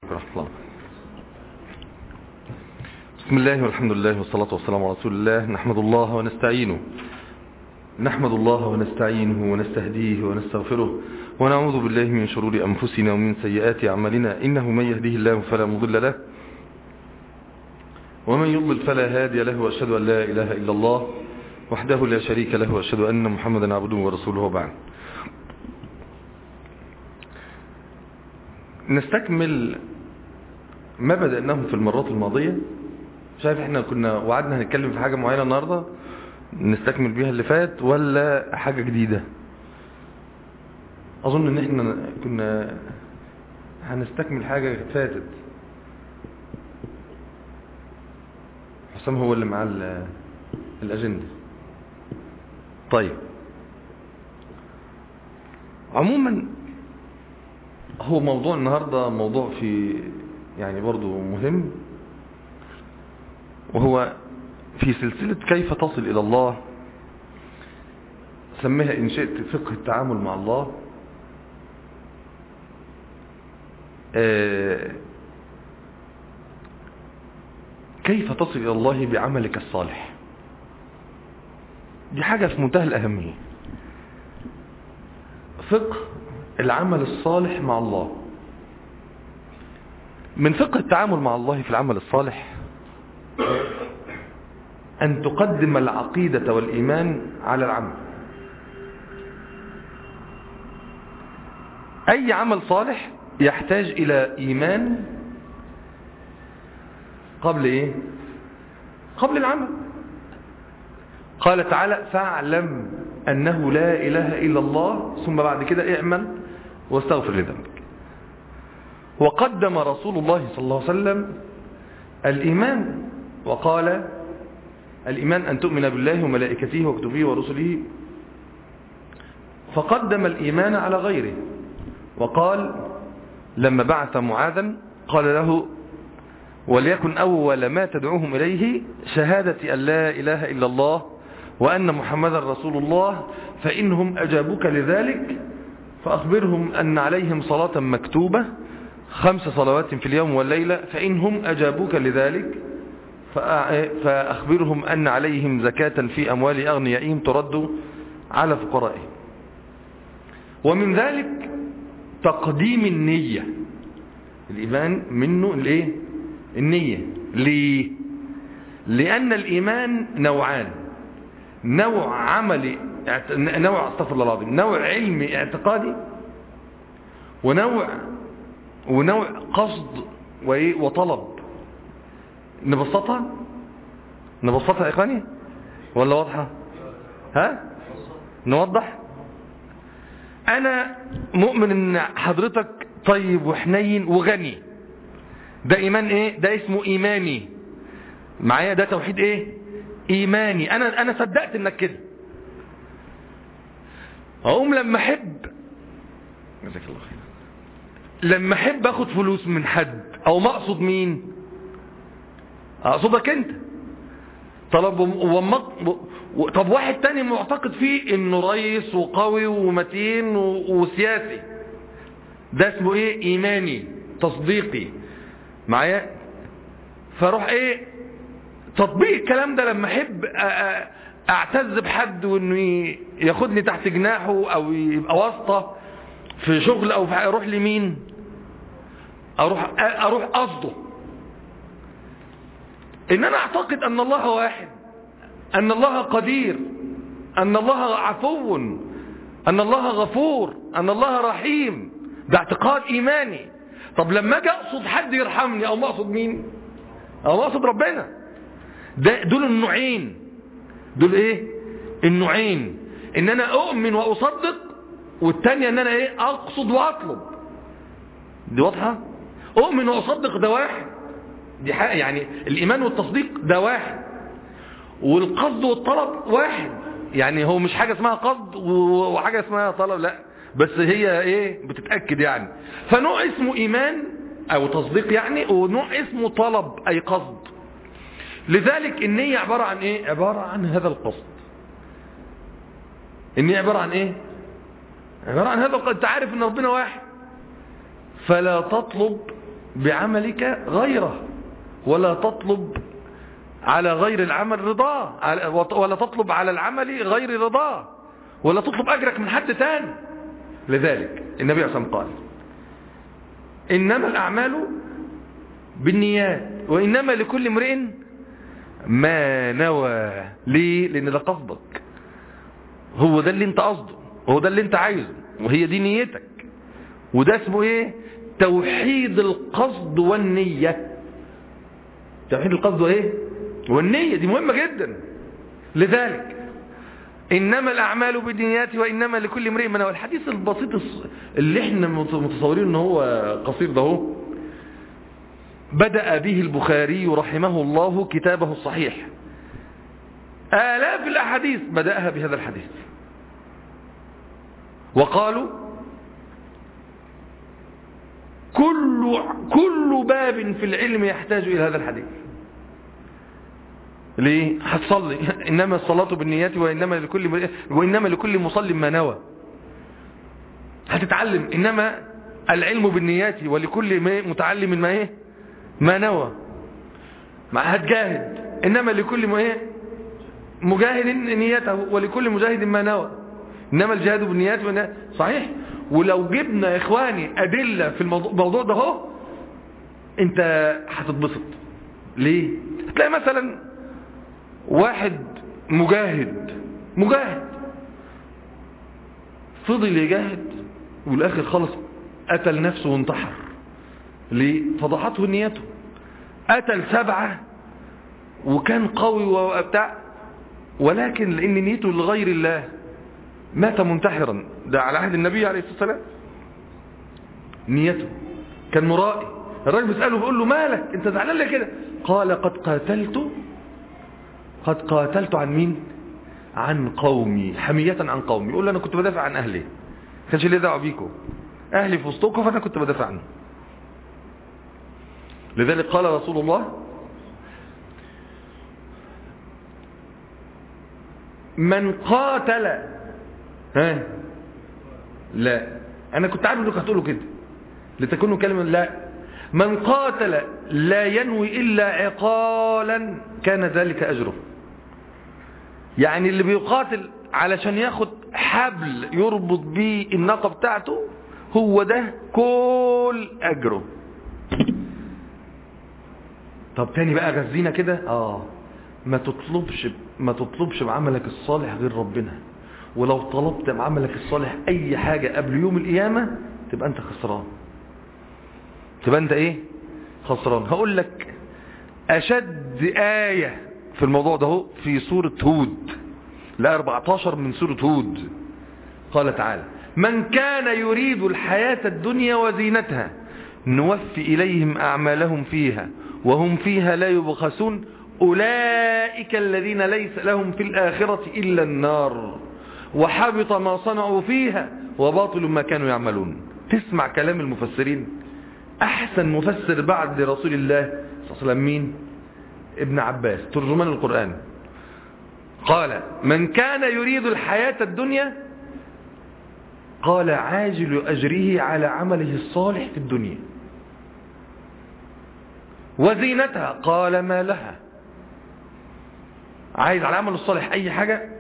ورحمة الله بسم الله والحمد لله والصلاة والسلام على رسول الله نحمد الله ونستعينه نحمد الله ونستعينه ونستهديه ونستغفره ونعوذ بالله من شرور أنفسنا ومن سيئات أعمالنا إنه من يهديه الله فلا مضل له ومن يضلل فلا هادي له وأشهد أن لا إله إلا الله وحده لا شريك له وأشهد أن محمدا عبده ورسوله وبعد نستكمل ما بدأناه في المرات الماضية شايف احنا كنا وعدنا هنتكلم في حاجة معينة النهاردة نستكمل بيها اللي فات ولا حاجة جديدة اظن ان احنا كنا هنستكمل حاجة فاتت حسام هو اللي معاه الاجندة طيب عموما هو موضوع النهاردة موضوع في يعني برضو مهم وهو في سلسلة كيف تصل إلى الله سميها إن شئت فقه التعامل مع الله كيف تصل إلى الله بعملك الصالح دي حاجة في منتهى الأهمية فقه العمل الصالح مع الله من فقه التعامل مع الله في العمل الصالح أن تقدم العقيدة والإيمان على العمل أي عمل صالح يحتاج إلى إيمان قبل إيه قبل العمل قال تعالى فاعلم أنه لا إله إلا الله ثم بعد كده اعمل واستغفر لذنبك وقدم رسول الله صلى الله عليه وسلم الإيمان وقال الإيمان أن تؤمن بالله وملائكته وكتبه ورسله فقدم الإيمان على غيره وقال لما بعث معاذا قال له وليكن أول ما تدعوهم إليه شهادة أن لا إله إلا الله وأن محمدا رسول الله فإنهم أجابوك لذلك فأخبرهم أن عليهم صلاة مكتوبة خمس صلوات في اليوم والليلة فإنهم أجابوك لذلك فأخبرهم أن عليهم زكاة في أموال أغنيائهم ترد على فقرائهم ومن ذلك تقديم النية الإيمان منه الايه النية ليه لأن الإيمان نوعان نوع عملي نوع استغفر الله العظيم نوع علمي اعتقادي ونوع ونوع قصد وطلب نبسطها نبسطها يا اخواني ولا واضحة ها نوضح انا مؤمن ان حضرتك طيب وحنين وغني ده ايمان ايه ده اسمه ايماني معايا ده توحيد ايه ايماني انا انا صدقت انك كده اقوم لما احب جزاك الله خير لما احب اخد فلوس من حد او ما اقصد مين اقصدك انت طلب ومق... طب واحد تاني معتقد فيه انه رئيس وقوي ومتين و... وسياسي ده اسمه ايه ايماني تصديقي معايا فاروح ايه تطبيق الكلام ده لما احب اعتز بحد وانه ياخدني تحت جناحه او يبقى واسطة في شغل او في اروح لمين اروح اروح قصده ان انا اعتقد ان الله واحد ان الله قدير ان الله عفو ان الله غفور ان الله رحيم ده اعتقاد ايماني طب لما اجي اقصد حد يرحمني او ما اقصد مين او ما اقصد ربنا ده دول النوعين دول ايه النوعين ان انا اؤمن واصدق والتانية ان انا ايه اقصد واطلب دي واضحة اؤمن واصدق ده واحد دي حاجة يعني الايمان والتصديق ده واحد والقصد والطلب واحد يعني هو مش حاجة اسمها قصد وحاجة اسمها طلب لا بس هي ايه بتتأكد يعني فنوع اسمه ايمان او تصديق يعني ونوع اسمه طلب اي قصد لذلك النية عبارة عن ايه عبارة عن هذا القصد النية عبارة عن ايه عبارة عن هذا القصد انت عارف ان ربنا واحد فلا تطلب بعملك غيره ولا تطلب على غير العمل رضاه ولا تطلب على العمل غير رضاه ولا تطلب أجرك من حد تاني لذلك النبي عليه الصلاة قال إنما الأعمال بالنيات وإنما لكل امرئ ما نوى ليه لأن ده قصدك هو ده اللي انت قصده هو ده اللي انت عايزه وهي دي نيتك وده اسمه ايه توحيد القصد والنية توحيد القصد وايه والنية دي مهمة جدا لذلك إنما الأعمال بالنيات وإنما لكل امرئ ما نوى الحديث البسيط اللي احنا متصورين ان هو قصير ده هو بدأ به البخاري رحمه الله كتابه الصحيح آلاف الأحاديث بدأها بهذا الحديث وقالوا كل كل باب في العلم يحتاج إلى هذا الحديث ليه هتصلي إنما الصلاة بالنيات وإنما لكل وإنما لكل مصلي ما نوى هتتعلم إنما العلم بالنيات ولكل متعلم ما إيه ما نوى ما هتجاهد إنما لكل ما إيه مجاهد نيته ولكل مجاهد ما نوى إنما الجهاد بالنيات والنيات صحيح ولو جبنا يا إخواني أدلة في الموضوع ده هو أنت هتتبسط ليه هتلاقي مثلا واحد مجاهد مجاهد فضل يجاهد والاخر خلص قتل نفسه وانتحر ليه فضحته نيته قتل سبعة وكان قوي وبتاع ولكن لان نيته لغير الله مات منتحرا ده على عهد النبي عليه الصلاة والسلام نيته كان مرائي الراجل بيسأله بيقول له مالك انت زعلان ليه كده قال قد قاتلت قد قاتلت عن مين عن قومي حمية عن قومي يقول انا كنت بدافع عن اهلي كانش ليه دعوه بيكم اهلي في وسطكم فانا كنت بدافع عنهم لذلك قال رسول الله من قاتل ها لا انا كنت عارف انكم هتقولوا كده لتكونوا كلمه لا من قاتل لا ينوي الا عقالا كان ذلك اجره يعني اللي بيقاتل علشان ياخد حبل يربط بيه الناقه بتاعته هو ده كل اجره طب تاني بقى غزينا كده اه ما تطلبش ما تطلبش بعملك الصالح غير ربنا ولو طلبت بعملك الصالح اي حاجة قبل يوم القيامة تبقى انت خسران تبقى انت ايه خسران هقول لك اشد آية في الموضوع ده هو في سورة هود لا 14 من سورة هود قال تعالى من كان يريد الحياة الدنيا وزينتها نوفي إليهم أعمالهم فيها وهم فيها لا يبخسون أولئك الذين ليس لهم في الآخرة إلا النار وحبط ما صنعوا فيها وباطل ما كانوا يعملون تسمع كلام المفسرين أحسن مفسر بعد رسول الله صلى الله عليه وسلم مين ابن عباس ترجمان القرآن قال من كان يريد الحياة الدنيا قال عاجل أجره على عمله الصالح في الدنيا وزينتها قال ما لها عايز على عمل الصالح أي حاجة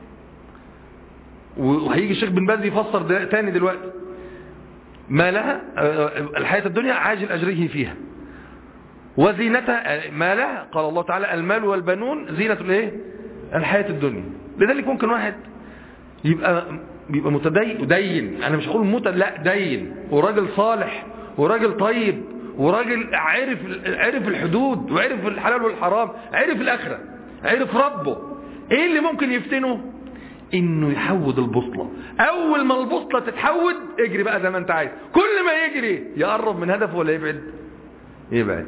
وهيجي الشيخ بن باز يفسر ده تاني دلوقتي ما لها الحياة الدنيا عاجل أجره فيها وزينتها ما لها قال الله تعالى المال والبنون زينة الايه الحياة الدنيا لذلك ممكن واحد يبقى بيبقى متدين دين انا مش هقول مت لا دين وراجل صالح وراجل طيب وراجل عرف عرف الحدود وعرف الحلال والحرام عرف الاخره عرف ربه ايه اللي ممكن يفتنه انه يحود البوصله اول ما البوصله تتحود اجري بقى زي ما انت عايز كل ما يجري يقرب من هدفه ولا يبعد يبعد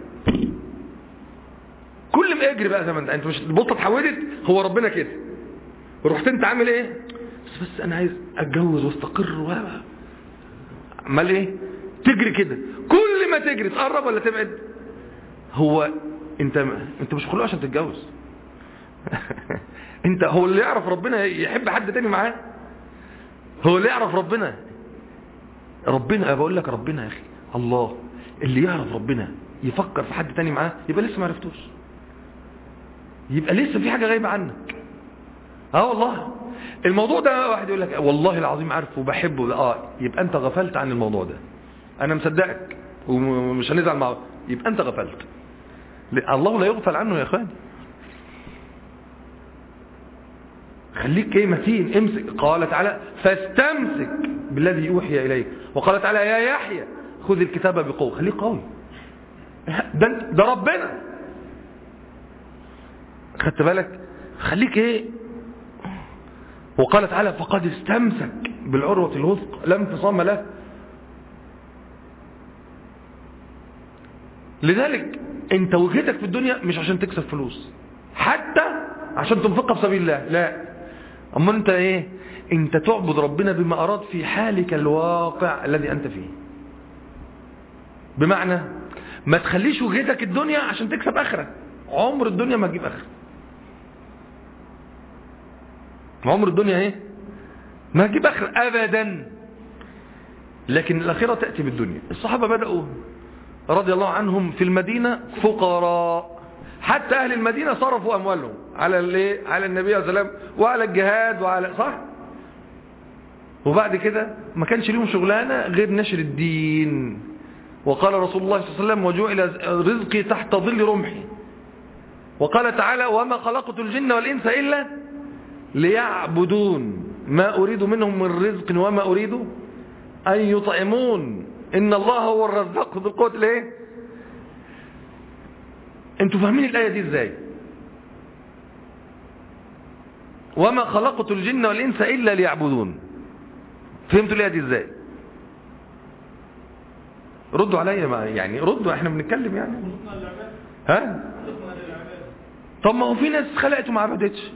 كل ما يجري بقى زي ما انت انت مش البوصله اتحودت هو ربنا كده رحت انت عامل ايه بس بس انا عايز اتجوز واستقر و امال ايه تجري كده كل ما تجري تقرب ولا تبعد هو انت انت مش خلق عشان تتجوز انت هو اللي يعرف ربنا يحب حد تاني معاه هو اللي يعرف ربنا ربنا بقول لك ربنا يا اخي الله اللي يعرف ربنا يفكر في حد تاني معاه يبقى لسه ما عرفتوش يبقى لسه في حاجة غايبة عنك اه والله الموضوع ده واحد يقول لك والله العظيم عارفه وبحبه اه يبقى انت غفلت عن الموضوع ده انا مصدقك ومش هنزعل معه يبقى انت غفلت الله لا يغفل عنه يا اخواني خليك ايه متين امسك قال تعالى فاستمسك بالذي يوحي اليك وقال تعالى يا يحيى خذ الكتاب بقوه خليك قوي ده ده ربنا خدت بالك خليك ايه وقال تعالى فقد استمسك بالعروة الوثق لم تصام له لذلك انت وجهتك في الدنيا مش عشان تكسب فلوس حتى عشان تنفقها في سبيل الله لا اما انت ايه انت تعبد ربنا بما اراد في حالك الواقع الذي انت فيه بمعنى ما تخليش وجهتك الدنيا عشان تكسب اخره عمر الدنيا ما تجيب اخره عمر الدنيا ايه ما تجيب اخره ابدا لكن الاخره تاتي بالدنيا الصحابه بداوا رضي الله عنهم في المدينه فقراء حتى اهل المدينه صرفوا اموالهم على الايه على النبي صلى الله عليه وسلم وعلى الجهاد وعلى صح وبعد كده ما كانش ليهم شغلانه غير نشر الدين وقال رسول الله صلى الله عليه وسلم وجعل رزقي تحت ظل رمحي وقال تعالى وما خلقت الجن والإنس إلا ليعبدون ما أريد منهم من رزق وما أريد أن يطعمون إن الله هو الرزاق ذو القوة ليه انتوا فاهمين الآية دي ازاي وما خلقت الجن والإنس إلا ليعبدون فهمتوا الآية دي ازاي ردوا عليا ما يعني ردوا احنا بنتكلم يعني ها طب ما هو في ناس خلقت وما عبدتش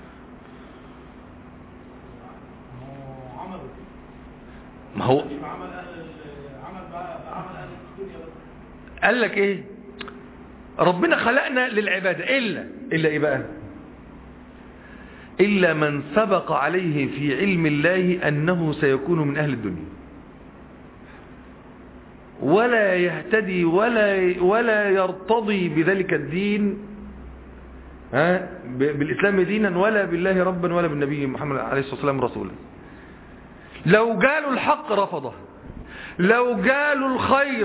ما هو قال لك ايه ربنا خلقنا للعبادة إلا إلا إيه بقى إلا من سبق عليه في علم الله أنه سيكون من أهل الدنيا ولا يهتدي ولا ولا يرتضي بذلك الدين ها بالإسلام دينا ولا بالله ربا ولا بالنبي محمد عليه الصلاة والسلام رسولا لو قالوا الحق رفضه لو قالوا الخير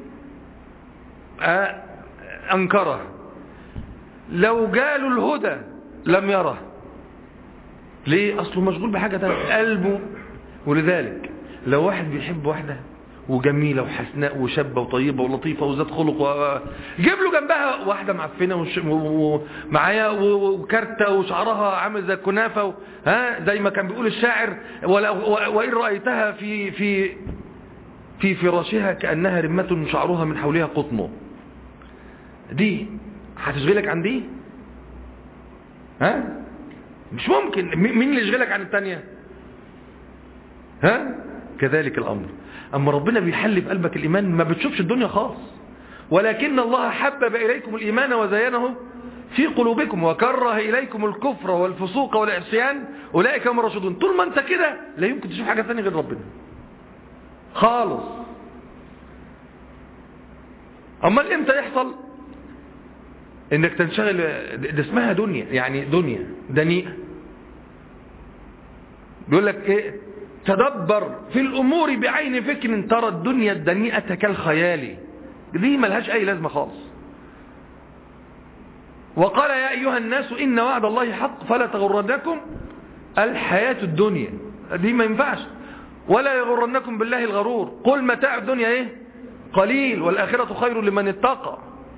أنكره لو قالوا الهدى لم يره ليه أصله مشغول بحاجة تانية قلبه ولذلك لو واحد بيحب واحدة وجميلة وحسناء وشابة وطيبة ولطيفة وذات خلق و... جيب له جنبها واحدة معفنة وش... ومعايا وكارتة وشعرها عامل زي الكنافة و... ها زي ما كان بيقول الشاعر ولا... و... وإن رأيتها في في في فراشها كأنها رمة شعرها من حولها قطن دي هتشغلك عن دي ها مش ممكن مين اللي يشغلك عن التانية ها كذلك الأمر أما ربنا بيحل في قلبك الإيمان ما بتشوفش الدنيا خالص ولكن الله حبب إليكم الإيمان وزينه في قلوبكم وكره إليكم الكفر والفسوق والعصيان أولئك هم الراشدون طول ما أنت كده لا يمكن تشوف حاجة ثانية غير ربنا خالص أما امتى يحصل انك تنشغل ده اسمها دنيا يعني دنيا دنيئة بيقول لك ايه تدبر في الامور بعين فكر ترى الدنيا الدنيئة كالخيال دي ملهاش اي لازمة خالص وقال يا ايها الناس ان وعد الله حق فلا تغرنكم الحياة الدنيا دي ما ينفعش ولا يغرنكم بالله الغرور قل متاع الدنيا ايه قليل والاخرة خير لمن اتقى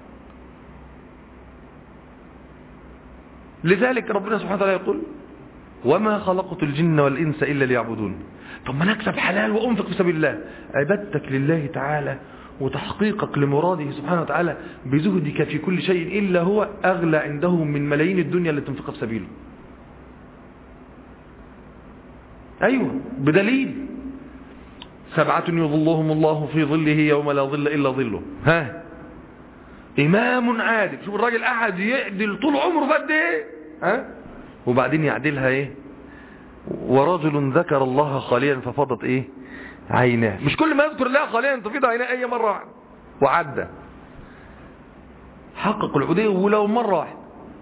لذلك ربنا سبحانه وتعالى يقول وما خلقت الجن والإنس إلا ليعبدون طب ما نكسب حلال وأنفق في سبيل الله عبادتك لله تعالى وتحقيقك لمراده سبحانه وتعالى بزهدك في كل شيء إلا هو أغلى عنده من ملايين الدنيا اللي تنفقها في سبيله أيوة بدليل سبعة يظلهم الله في ظله يوم لا ظل إلا ظله ها إمام عادل شوف الراجل قاعد يعدل طول عمره قد إيه ها وبعدين يعدلها إيه ورجل ذكر الله خاليا ففضت إيه عيناه مش كل ما يذكر الله خاليا تفيض عيناه أي مرة واحدة وعدى حقق العبودية ولو مرة واحدة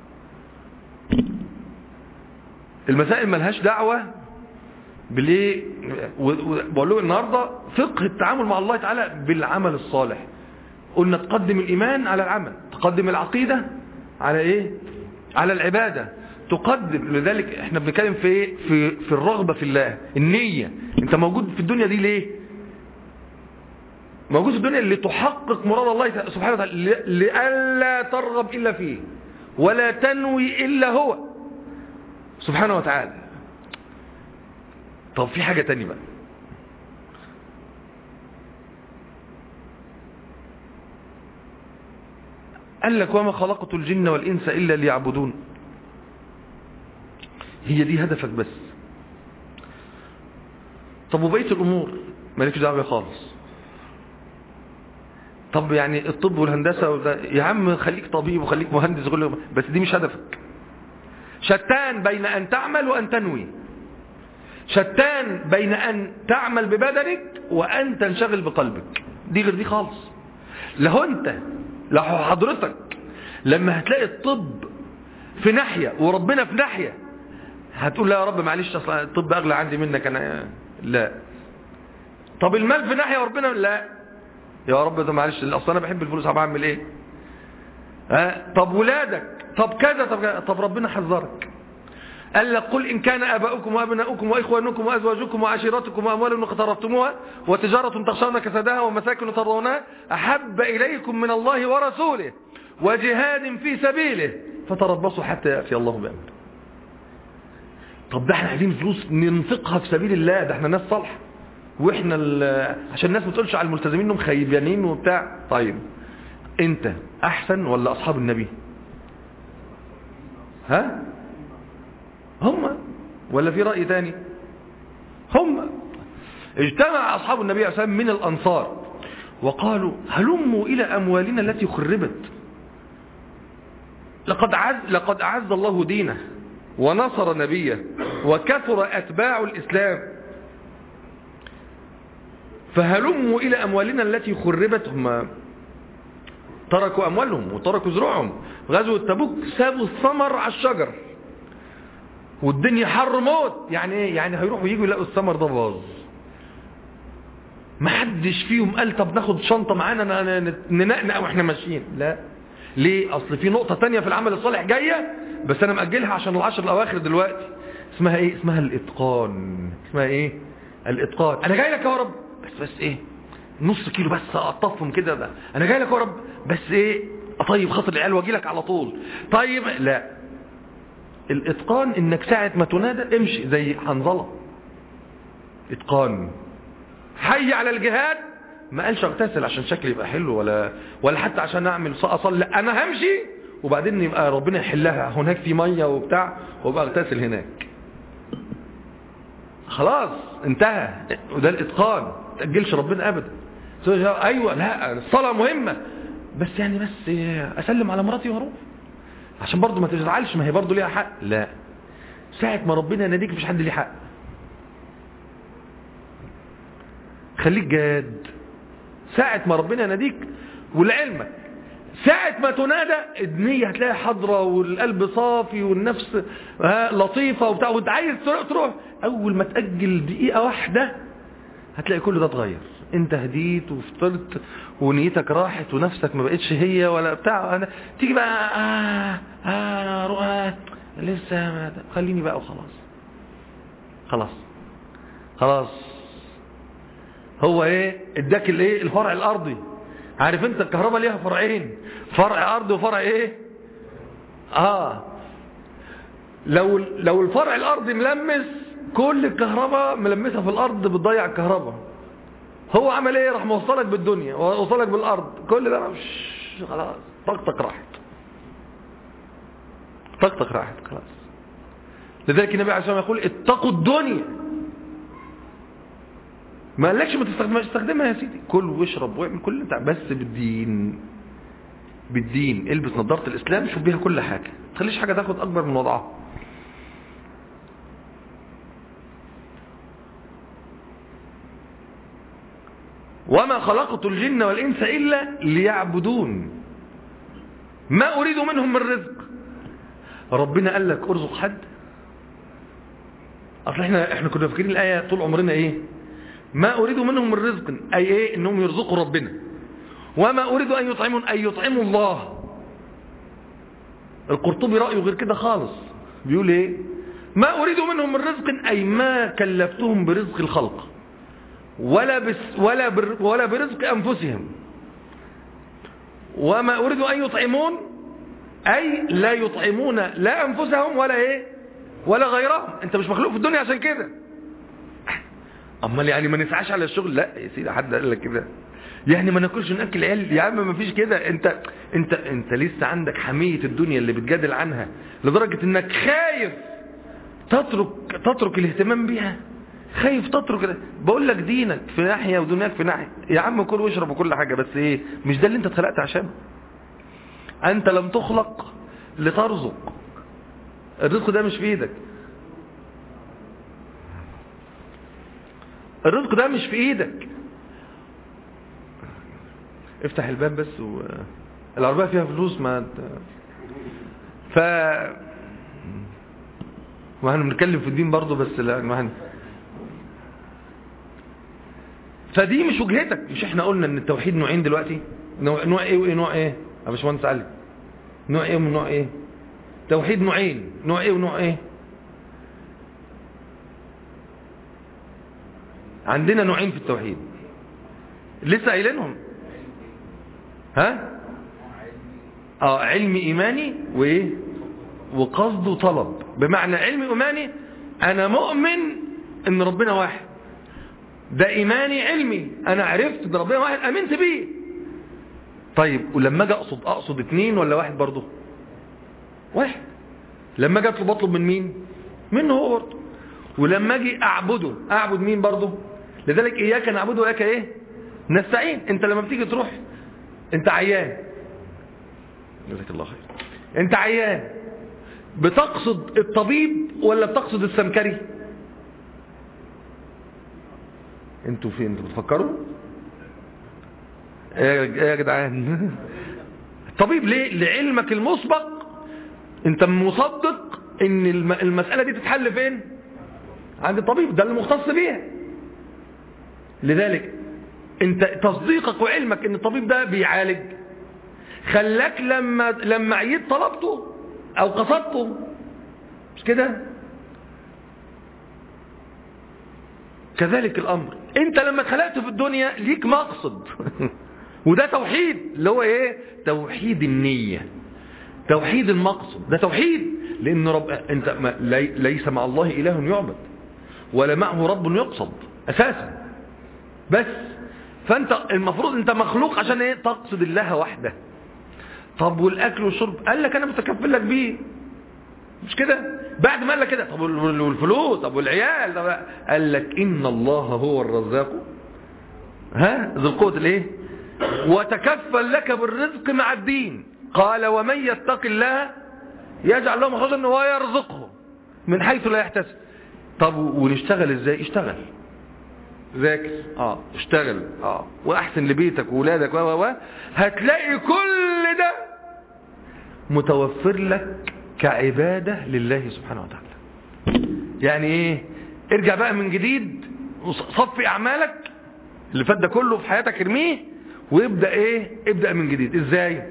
المسائل ملهاش دعوة بالايه بقول له النهارده فقه التعامل مع الله تعالى بالعمل الصالح قلنا تقدم الايمان على العمل تقدم العقيده على ايه على العباده تقدم لذلك احنا بنتكلم في ايه في في الرغبه في الله النيه انت موجود في الدنيا دي ليه موجود في الدنيا اللي تحقق مراد الله سبحانه وتعالى لئلا ترغب الا فيه ولا تنوي الا هو سبحانه وتعالى طب في حاجة تانية بقى قال لك وما خلقت الجن والإنس إلا ليعبدون هي دي هدفك بس طب وبقية الأمور مالكش دعوة بيها خالص طب يعني الطب والهندسة وده يا عم خليك طبيب وخليك مهندس وكل بس دي مش هدفك شتان بين أن تعمل وأن تنوي شتان بين أن تعمل ببدنك وأن تنشغل بقلبك دي غير دي خالص لو أنت لو حضرتك لما هتلاقي الطب في ناحية وربنا في ناحية هتقول لا يا رب معلش اصلا الطب أغلى عندي منك أنا لا طب المال في ناحية وربنا لا يا رب ده معلش اصلا أنا بحب الفلوس هعمل إيه ها طب ولادك طب كذا طب كذا طب ربنا حذرك قال لك قل إن كان أباؤكم وأبناؤكم وإخوانكم وأزواجكم وعشيرتكم وأموال اقترفتموها وتجارة تخشون كسدها ومساكن ترضونها أحب إليكم من الله ورسوله وجهاد في سبيله فتربصوا حتى يأتي الله بأمره طب ده احنا عايزين فلوس ننفقها في سبيل الله ده احنا ناس صالحه واحنا عشان الناس ما تقولش على الملتزمين انهم خيبانين وبتاع طيب انت احسن ولا اصحاب النبي ها هم ولا في رأي تاني هم اجتمع أصحاب النبي عليه الصلاة والسلام من الأنصار وقالوا هلموا إلى أموالنا التي خربت لقد عز, لقد أعز الله دينه ونصر نبيه وكثر أتباع الإسلام فهلموا إلى أموالنا التي خربت هم تركوا أموالهم وتركوا زروعهم غزوة تبوك سابوا الثمر على الشجر والدنيا حر موت يعني ايه يعني هيروحوا يجوا يلاقوا الثمر ده باظ ما حدش فيهم قال طب ناخد شنطة معانا ننقنق واحنا ماشيين لا ليه اصل في نقطة تانية في العمل الصالح جاية بس انا مأجلها عشان العشر الاواخر دلوقتي اسمها ايه اسمها الاتقان اسمها ايه الاتقان انا جاي لك يا رب بس بس ايه نص كيلو بس اقطفهم كده ده انا جاي لك يا رب بس ايه اطيب خاطر العيال واجي لك على طول طيب لا الاتقان انك ساعة ما تنادى امشي زي حنظلة اتقان حي على الجهاد ما قالش اغتسل عشان شكلي يبقى حلو ولا ولا حتى عشان اعمل اصلي لا انا همشي وبعدين يبقى ربنا يحلها هناك في ميه وبتاع وابقى اغتسل هناك خلاص انتهى وده الاتقان ما تاجلش ربنا ابدا ايوه لا الصلاه مهمه بس يعني بس اسلم على مراتي واروح عشان برضه ما تزعلش ما هي برضه ليها حق لا ساعة ما ربنا يناديك مفيش حد ليه حق خليك جاد ساعة ما ربنا يناديك ولعلمك ساعة ما تنادى النية هتلاقي حضرة والقلب صافي والنفس لطيفة وبتاع وانت عايز تروح اول ما تأجل دقيقة واحدة هتلاقي كل ده اتغير انت هديت وفطرت ونيتك راحت ونفسك ما بقتش هي ولا بتاع أنا تيجي بقى آه آه روح آه لسه ما خليني بقى وخلاص خلاص خلاص هو ايه اداك الايه الفرع الارضي عارف انت الكهرباء ليها فرعين فرع ارضي وفرع ايه اه لو لو الفرع الارضي ملمس كل الكهرباء ملمسها في الارض بتضيع الكهرباء هو عمل ايه راح موصلك بالدنيا ووصلك بالارض كل ده مش خلاص طاقتك راحت طاقتك راحت خلاص لذلك النبي عليه الصلاه والسلام يقول اتقوا الدنيا ما قالكش ما تستخدمهاش استخدمها يا سيدي كل واشرب واعمل كل اللي انت بس بالدين بالدين البس نظاره الاسلام شوف بيها كل حاجه ما تخليش حاجه تاخد اكبر من وضعها وما خلقت الجن والإنس إلا ليعبدون ما أريد منهم من رزق ربنا قال لك ارزق حد اصل احنا احنا كنا فاكرين الايه طول عمرنا ايه ما اريد منهم من رزق اي ايه انهم يرزقوا ربنا وما اريد ان يطعمون اي يطعموا الله القرطبي رايه غير كده خالص بيقول ايه ما اريد منهم من رزق اي ما كلفتهم برزق الخلق ولا بس ولا بر ولا برزق انفسهم وما اريد ان يطعمون اي لا يطعمون لا انفسهم ولا ايه ولا غيرهم انت مش مخلوق في الدنيا عشان كده امال يعني ما نسعاش على الشغل لا يا سيدي حد قال لك كده يعني ما ناكلش ناكل عيال يا عم ما فيش كده انت انت انت لسه عندك حميه الدنيا اللي بتجادل عنها لدرجه انك خايف تترك تترك الاهتمام بيها خايف تترك بقول لك دينك في ناحيه ودنياك في ناحيه يا عم كل واشرب وكل حاجه بس ايه مش ده اللي انت اتخلقت عشانه انت لم تخلق لترزق الرزق ده مش في ايدك الرزق ده مش في ايدك افتح الباب بس و... العربية فيها فلوس ما ت... ف ما احنا بنتكلم في الدين برضه بس لا ما احنا فدي مش وجهتك مش احنا قلنا ان التوحيد نوعين دلوقتي نوع, نوع ايه وايه نوع ايه يا باشمهندس علي نوع ايه ومن نوع ايه توحيد نوعين نوع ايه ونوع ايه عندنا نوعين في التوحيد لسه قايلينهم ها اه علم ايماني وايه وقصد وطلب بمعنى علم ايماني انا مؤمن ان ربنا واحد ده ايماني علمي انا عرفت ان ربنا واحد امنت بيه طيب ولما اجي اقصد اقصد اتنين ولا واحد برضه واحد لما اجي اطلب اطلب من مين منه هو برضه ولما اجي اعبده اعبد مين برضه لذلك اياك نعبد واياك ايه نستعين انت لما بتيجي تروح انت عيان جزاك الله خير انت عيان بتقصد الطبيب ولا بتقصد السمكري انتوا فين انتوا بتفكروا ايه يا جدعان الطبيب ليه لعلمك المسبق انت مصدق ان المسألة دي تتحل فين عند الطبيب ده اللي مختص بيها لذلك انت تصديقك وعلمك ان الطبيب ده بيعالج خلاك لما لما عييت طلبته او قصدته مش كده كذلك الامر انت لما اتخلقت في الدنيا ليك مقصد وده توحيد اللي هو ايه توحيد النية توحيد المقصد ده توحيد لان رب انت ما لي... ليس مع الله اله يعبد ولا معه رب يقصد اساسا بس فانت المفروض انت مخلوق عشان ايه تقصد الله وحده طب والاكل والشرب قال لك انا متكفل لك بيه مش كده بعد ما قال لك كده طب والفلوس طب والعيال طب قال لك ان الله هو الرزاق ها ذو القوه الايه وتكفل لك بالرزق مع الدين قال ومن يتق الله يجعل له مخرجا ويرزقه من حيث لا يحتسب طب ونشتغل ازاي اشتغل ذاكر اه اشتغل اه واحسن لبيتك واولادك و و هتلاقي كل ده متوفر لك كعبادة لله سبحانه وتعالى يعني ايه ارجع بقى من جديد صفي اعمالك اللي فات ده كله في حياتك ارميه وابدأ ايه ابدأ من جديد ازاي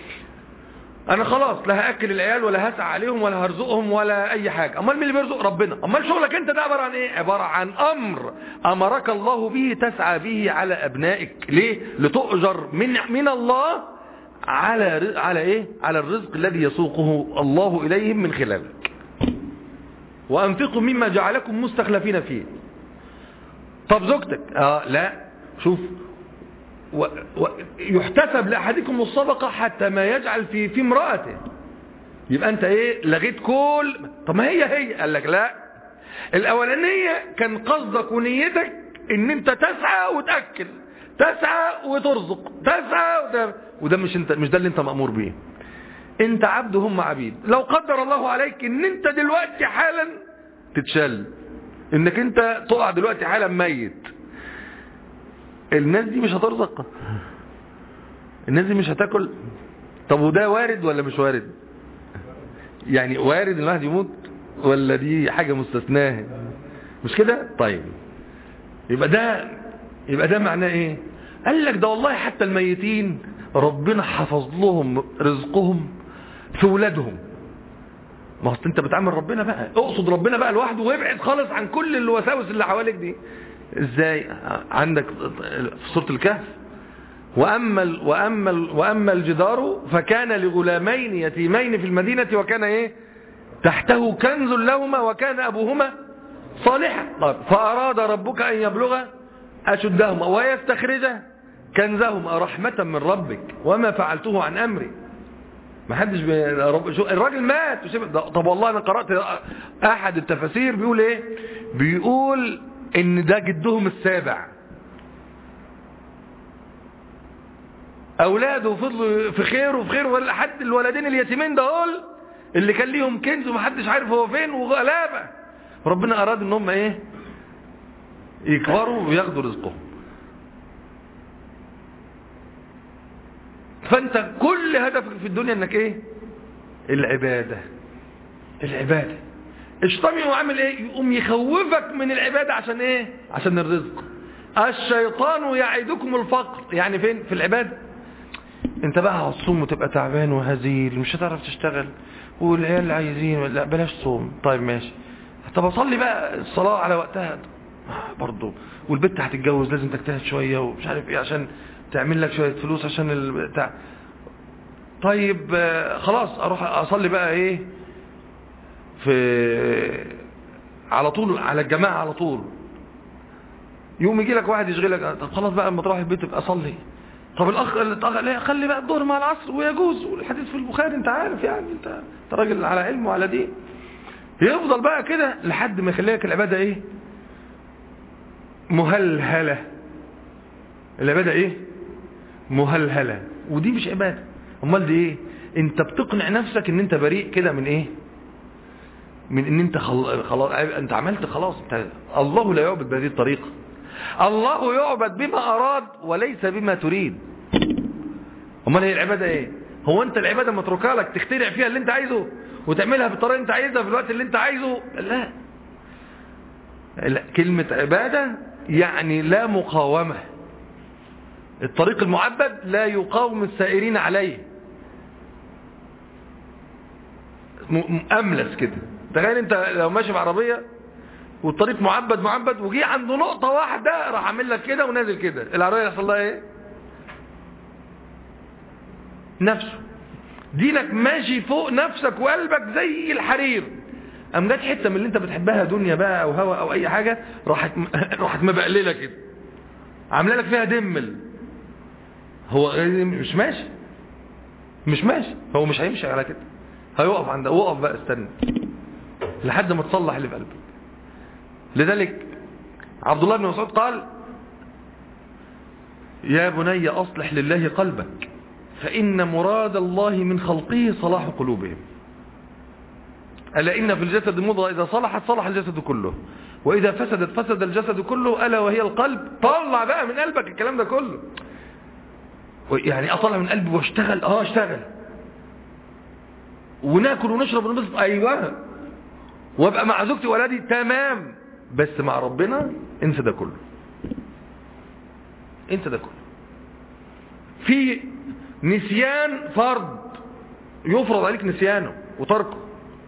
انا خلاص لا هاكل العيال ولا هسعى عليهم ولا هرزقهم ولا اي حاجه امال مين اللي بيرزق ربنا امال شغلك انت ده عباره عن ايه عباره عن امر امرك الله به تسعى به على ابنائك ليه لتؤجر من من الله على على ايه على الرزق الذي يسوقه الله اليهم من خلالك وانفقوا مما جعلكم مستخلفين فيه طب زوجتك اه لا شوف و... و... يحتسب لأحدكم الصدقة حتى ما يجعل في في امرأته يبقى انت ايه لغيت كل طب ما هي هي قال لك لا الاولانية كان قصدك ونيتك ان انت تسعى وتأكل تسعى وترزق تسعى وت... وده مش انت مش ده اللي انت مأمور بيه انت عبد هم عبيد لو قدر الله عليك ان انت دلوقتي حالا تتشل انك انت تقع دلوقتي حالا ميت الناس دي مش هترزق الناس دي مش هتاكل طب وده وارد ولا مش وارد يعني وارد ان الواحد يموت ولا دي حاجة مستثناة مش كده طيب يبقى ده يبقى ده معناه ايه قال لك ده والله حتى الميتين ربنا حفظ لهم رزقهم في ولادهم ما اصل انت بتعامل ربنا بقى اقصد ربنا بقى لوحده وابعد خالص عن كل الوساوس اللي حواليك دي ازاي عندك في سوره الكهف واما ال واما ال واما الجدار فكان لغلامين يتيمين في المدينه وكان ايه تحته كنز لهما وكان ابوهما صالحا طيب فاراد ربك ان يبلغ اشدهما ويستخرج كنزهما رحمه من ربك وما فعلته عن امري ما حدش بي... الراجل مات طب والله انا قرات احد التفاسير بيقول ايه بيقول ان ده جدهم السابع اولاده فضلوا في خير وفي خير لحد الولدين اليتيمين دول اللي كان ليهم كنز ومحدش عارف هو فين وغلابه ربنا اراد ان هم ايه يكبروا وياخدوا رزقهم فانت كل هدفك في الدنيا انك ايه العبادة العبادة الشيطان يقوم عامل ايه يقوم يخوفك من العبادة عشان ايه عشان الرزق الشيطان يعيدكم الفقر يعني فين في العبادة انت بقى هتصوم وتبقى تعبان وهزيل ومش هتعرف تشتغل والعيال عايزين لا بلاش صوم طيب ماشي طب اصلي بقى الصلاة على وقتها برضه والبنت هتتجوز لازم تجتهد شوية ومش عارف ايه عشان تعمل لك شوية فلوس عشان البتاع طيب خلاص اروح اصلي بقى ايه في على طول على الجماعة على طول يوم يجي لك واحد يشغلك طب خلاص بقى لما تروح البيت ابقى صلي طب الاخ لا خلي بقى الظهر مع العصر ويجوز والحديث في البخاري انت عارف يعني انت انت راجل على علم وعلى دين يفضل بقى كده لحد ما يخليك العبادة ايه مهلهلة العبادة ايه مهلهلة ودي مش عبادة امال دي ايه انت بتقنع نفسك ان انت بريء كده من ايه من ان انت خلاص انت عملت خلاص انت الله لا يعبد بهذه الطريقة الله يعبد بما اراد وليس بما تريد امال هي العبادة ايه هو انت العبادة متروكه لك تخترع فيها اللي انت عايزه وتعملها بالطريقة اللي انت عايزها في الوقت اللي انت عايزه لا لا كلمة عبادة يعني لا مقاومة الطريق المعبد لا يقاوم السائرين عليه أملس كده تخيل انت لو ماشي بعربية والطريق معبد معبد وجي عند نقطة واحدة راح عامل لك كده ونازل كده العربية يحصل لها ايه نفسه دينك ماشي فوق نفسك وقلبك زي الحرير قام جت حته من اللي انت بتحبها دنيا بقى او هوا او اي حاجه راحت راحت مبقلله كده عامله لك فيها دمل هو مش ماشي مش ماشي هو مش هيمشي على كده هيقف عند وقف بقى استنى لحد ما تصلح اللي في قلبك لذلك عبد الله بن مسعود قال يا بني اصلح لله قلبك فان مراد الله من خلقه صلاح قلوبهم ألا إن في الجسد مضغة إذا صلحت صلح الجسد كله وإذا فسدت فسد الجسد كله ألا وهي القلب طلع بقى من قلبك الكلام ده كله يعني أطلع من قلبي واشتغل اه اشتغل وناكل ونشرب ونبسط أيوة وابقى مع زوجتي وولادي تمام بس مع ربنا انسى ده كله انسى ده كله في نسيان فرض يفرض عليك نسيانه وتركه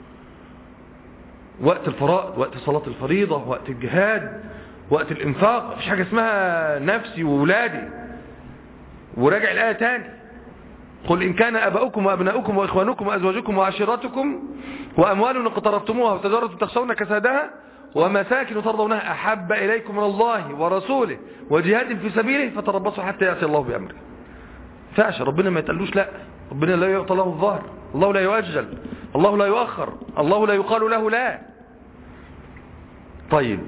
وقت الفرائض وقت صلاة الفريضة وقت الجهاد وقت الانفاق مفيش حاجة اسمها نفسي وولادي وراجع الآية تاني قل إن كان أباؤكم وأبناؤكم وإخوانكم وأزواجكم وعشيرتكم وأموال اقترفتموها وتجارة تخشون كسادها ومساكن ترضونها أحب إليكم من الله ورسوله وجهاد في سبيله فتربصوا حتى يأتي الله بأمره فعش ربنا ما يتقلوش لا ربنا لا يعطى له الظهر الله لا يؤجل الله لا يؤخر الله لا يقال له لا طيب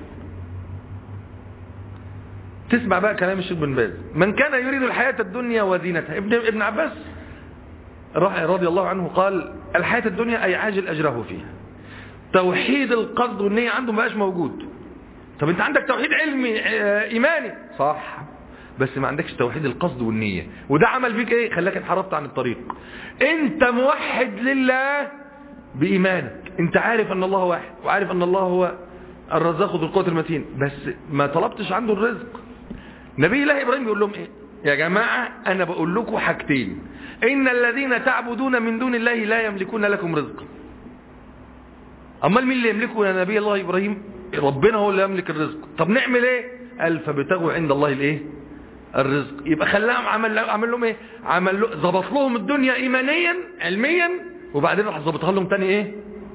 تسمع بقى كلام الشيخ بن باز من كان يريد الحياة الدنيا وزينتها ابن, ابن عباس رضي الله عنه قال الحياة الدنيا أي عاجل أجره فيها توحيد القصد والنية عنده ما بقاش موجود طب انت عندك توحيد علمي ايماني صح بس ما عندكش توحيد القصد والنية وده عمل فيك ايه خلاك انحرفت عن الطريق انت موحد لله بإيمانك انت عارف ان الله واحد وعارف ان الله هو الرزاق ذو القوة المتين بس ما طلبتش عنده الرزق نبي الله إبراهيم بيقول لهم ايه يا جماعة انا بقول لكم حاجتين ان الذين تعبدون من دون الله لا يملكون لكم رزقا امال مين اللي يملكه يا نبي الله ابراهيم ربنا هو اللي يملك الرزق طب نعمل ايه قال فبتغوا عند الله الايه الرزق يبقى خلاهم عمل عمل لهم ايه عمل له ظبط لهم الدنيا ايمانيا علميا وبعدين راح ظبطها لهم تاني ايه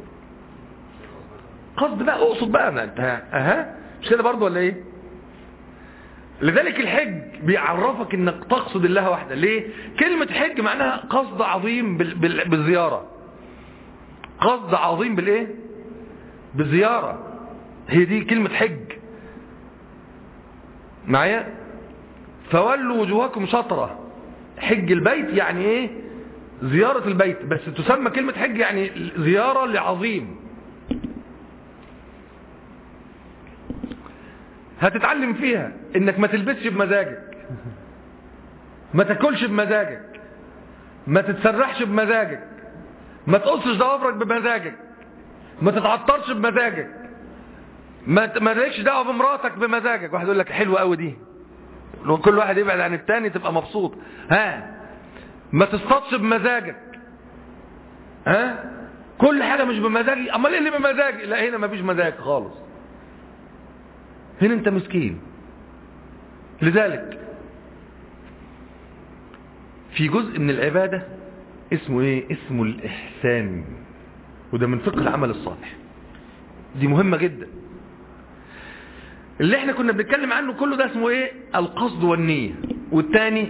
قصد بقى اقصد بقى انا انت اها مش كده برضه ولا ايه لذلك الحج بيعرفك انك تقصد الله وحده ليه كلمة حج معناها قصد عظيم بال... بال... بالزيارة قصد عظيم بالايه بالزيارة هي دي كلمة حج معايا فولوا وجوهكم شطرة حج البيت يعني ايه زيارة البيت بس تسمى كلمة حج يعني زيارة لعظيم هتتعلم فيها انك ما تلبسش بمزاجك ما تاكلش بمزاجك ما تتسرحش بمزاجك ما تقصش ضوافرك بمزاجك ما تتعطرش بمزاجك ما ما لكش دعوه بمراتك بمزاجك واحد يقول لك حلوه قوي دي لو كل واحد يبعد عن التاني تبقى مبسوط ها ما تصطادش بمزاجك ها كل حاجه مش بمزاجي امال ايه اللي بمزاجي لا هنا مفيش مزاج خالص هنا انت مسكين لذلك في جزء من العبادة اسمه ايه اسمه الاحسان وده من فقه العمل الصالح دي مهمة جدا اللي احنا كنا بنتكلم عنه كله ده اسمه ايه القصد والنية والتاني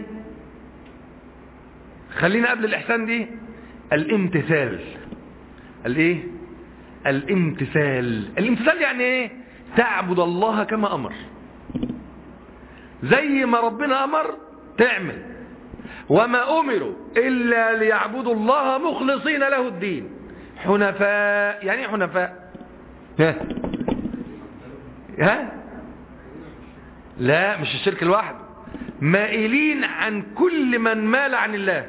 خلينا قبل الاحسان دي الامتثال الايه الامتثال الامتثال يعني ايه تعبد الله كما امر زي ما ربنا امر تعمل وما امروا الا ليعبدوا الله مخلصين له الدين حنفاء يعني ايه حنفاء ها ها لا مش الشرك لوحده مائلين عن كل من مال عن الله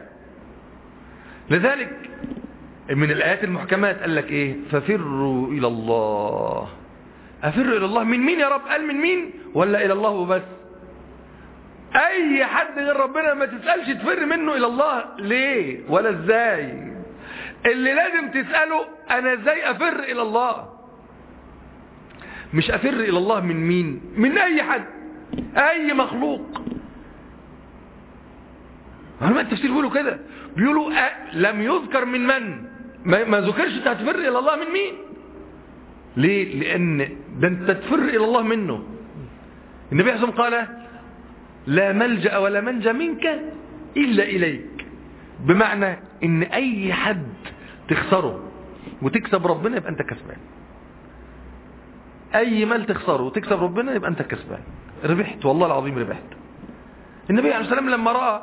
لذلك من الآيات المحكمات قال لك ايه ففروا الى الله افر الى الله من مين يا رب قال من مين ولا الى الله وبس اي حد غير ربنا ما تسألش تفر منه الى الله ليه ولا ازاي اللي لازم تسأله انا ازاي افر الى الله مش افر الى الله من مين من اي حد اي مخلوق علماء التفسير بيقولوا كده بيقولوا أ... لم يذكر من من ما, ما ذكرش انت هتفر الى الله من مين ليه لان ده انت تفر الى الله منه النبي عليه الصلاه قال لا ملجا ولا منجا منك الا اليك بمعنى ان اي حد تخسره وتكسب ربنا يبقى انت كسبان اي مال تخسره وتكسب ربنا يبقى انت كسبان ربحت والله العظيم ربحت النبي عليه الصلاه والسلام لما راى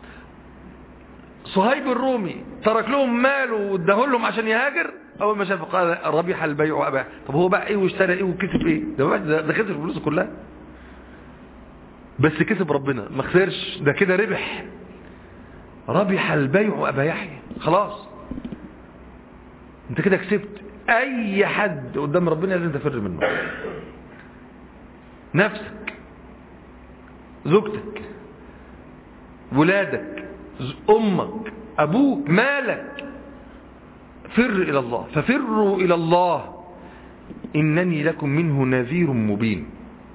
صهيب الرومي ترك لهم ماله واداه لهم عشان يهاجر اول ما شافه قال ربح البيع واباع طب هو باع ايه واشترى ايه وكسب ايه ده ده, ده خسر فلوسه كلها بس كسب ربنا ما خسرش ده كده ربح ربح البيع وابا يحيى خلاص انت كده كسبت اي حد قدام ربنا لازم تفر منه نفسك زوجتك ولادك امك ابوك مالك فر الى الله ففروا الى الله انني لكم منه نذير مبين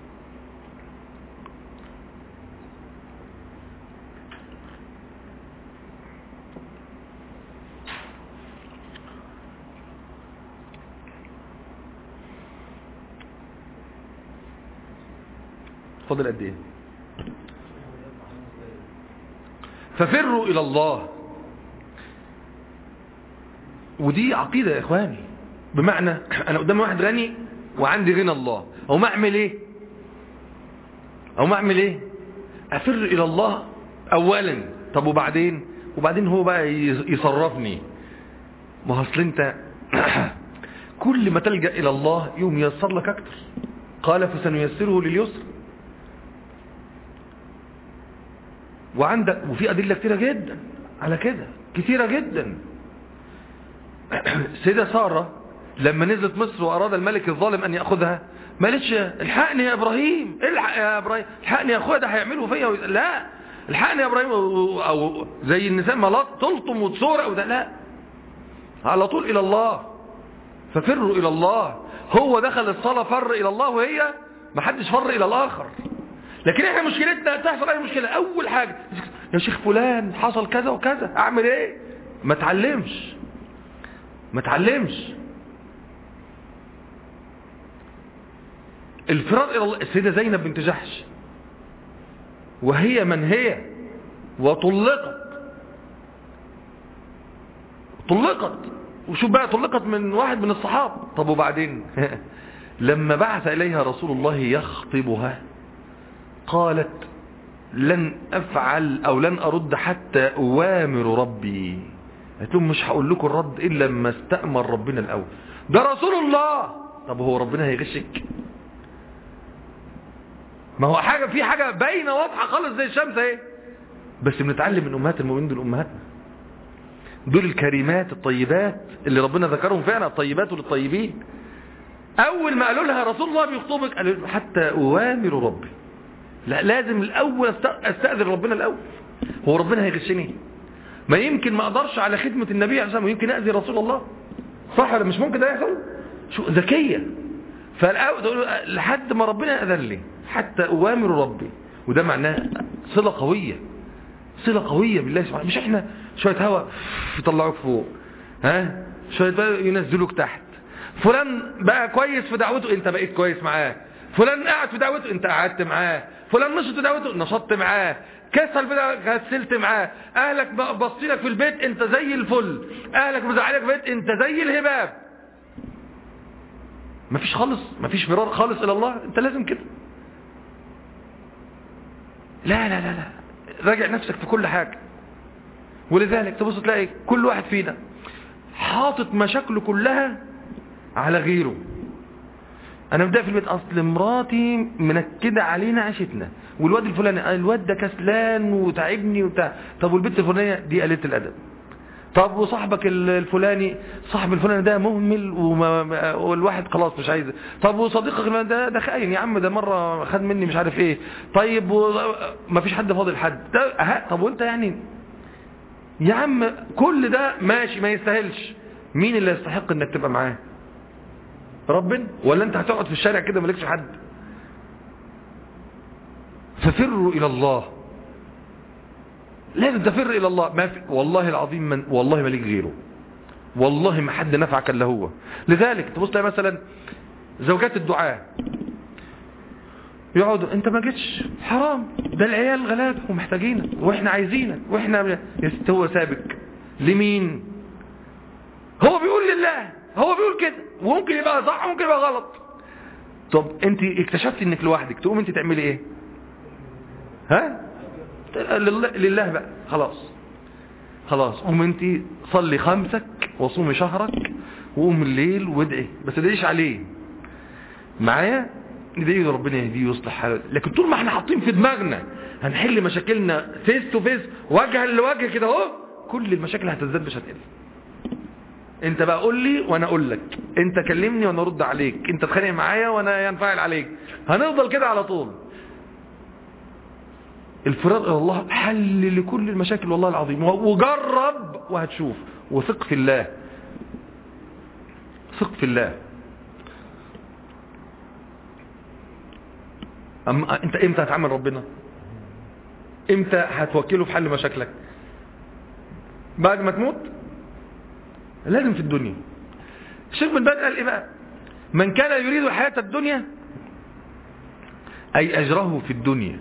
فاضل قد ايه ففروا الى الله ودي عقيدة يا اخواني بمعنى انا قدامي واحد غني وعندي غنى الله او ما اعمل ايه او ما اعمل ايه افر الى الله اولا طب وبعدين وبعدين هو بقى يصرفني ما اصل انت كل ما تلجأ الى الله يوم ييسر لك اكتر قال فسنيسره لليسر وعندك وفي أدلة كثيرة جدا على كده كثيرة جدا سيدة سارة لما نزلت مصر وأراد الملك الظالم أن يأخذها ما قالتش الحقني يا إبراهيم الحق يا إبراهيم الحقني يا أخويا ده هيعملوا فيا لا الحقني يا إبراهيم أو زي النساء ملاط تلطم وتصور أو ده لا على طول إلى الله ففروا إلى الله هو دخل الصلاة فر إلى الله وهي ما حدش فر إلى الآخر لكن احنا مشكلتنا تحصل أي مشكلة أول حاجة يا شيخ فلان حصل كذا وكذا أعمل إيه ما تعلمش ما تعلمش الفرار إلى الله السيدة زينب بنت جحش وهي من هي وطلقت طلقت وشوف بقى طلقت من واحد من الصحابة طب وبعدين لما بعث إليها رسول الله يخطبها قالت لن أفعل أو لن أرد حتى أوامر ربي قالت لهم مش هقول لكم الرد إلا لما استأمر ربنا الأول ده رسول الله طب هو ربنا هيغشك ما هو حاجة في حاجة باينة واضحة خالص زي الشمس اهي بس بنتعلم من أمهات المؤمنين دول أمهاتنا دول الكريمات الطيبات اللي ربنا ذكرهم فعلا الطيبات للطيبين أول ما قالوا لها رسول الله بيخطبك قالوا حتى أوامر ربي لا لازم الأول أستأذن ربنا الأول هو ربنا هيغشني ما يمكن ما أقدرش على خدمة النبي عليه الصلاة ويمكن أذي رسول الله صح ولا مش ممكن ده يحصل شو ذكية فالأول لحد ما ربنا أذن لي حتى أوامر ربي وده معناه صلة قوية صلة قوية بالله سبحانه مش احنا شوية هواء يطلعوك فوق ها شوية بقى ينزلوك تحت فلان بقى كويس في دعوته انت بقيت كويس معاه فلان قاعد في دعوته انت قعدت معاه فلان نشط في دعوته نشطت معاه كسل في كسلت معاه اهلك بصيلك في البيت انت زي الفل اهلك مزعلك في البيت انت زي الهباب مفيش خالص مفيش فرار خالص الى الله انت لازم كده لا لا لا لا راجع نفسك في كل حاجة ولذلك تبص تلاقي كل واحد فينا حاطط مشاكله كلها على غيره انا بدأ في البيت اصل مراتي منكدة علينا عيشتنا والواد الفلاني الواد ده كسلان وتعبني وبتاع طب والبنت الفلانية دي قليلة الادب طب وصاحبك الفلاني صاحب الفلاني ده مهمل وما والواحد خلاص مش عايز طب وصديقك ده ده خاين يا عم ده مرة خد مني مش عارف ايه طيب ما فيش حد فاضل حد ده أه طب وانت يعني يا عم كل ده ماشي ما يستاهلش مين اللي يستحق انك تبقى معاه ربنا ولا انت هتقعد في الشارع كده مالكش حد ففروا الى الله لازم تفر الى الله ما في والله العظيم من والله ما ليك غيره والله ما حد نفعك الا هو لذلك تبص تلاقي مثلا زوجات الدعاء يقعدوا انت ما جيتش حرام ده العيال غلاب ومحتاجينك واحنا عايزينك واحنا يا ست هو سابك لمين هو بيقول لله هو بيقول كده وممكن يبقى صح وممكن يبقى غلط طب انت اكتشفت انك لوحدك تقوم انت تعملي ايه ها لله, لله بقى خلاص خلاص قوم انت صلي خمسك وصومي شهرك وقوم الليل وادعي بس تدعيش عليه معايا ندعي ربنا يهديه ويصلح حاله لكن طول ما احنا حاطين في دماغنا هنحل مشاكلنا فيس تو فيس وجها لوجه كده اهو كل المشاكل هتزداد مش هتقل انت بقى قول لي وانا اقول لك انت كلمني وانا ارد عليك انت تخانق معايا وانا ينفعل عليك هنفضل كده على طول الفرار الى الله حل لكل المشاكل والله العظيم وجرب وهتشوف وثق في الله ثق في الله أما انت امتى هتعمل ربنا امتى هتوكله في حل مشاكلك بعد ما تموت لازم في الدنيا الشيخ بن باز قال ايه بقى من كان يريد الحياة الدنيا اي اجره في الدنيا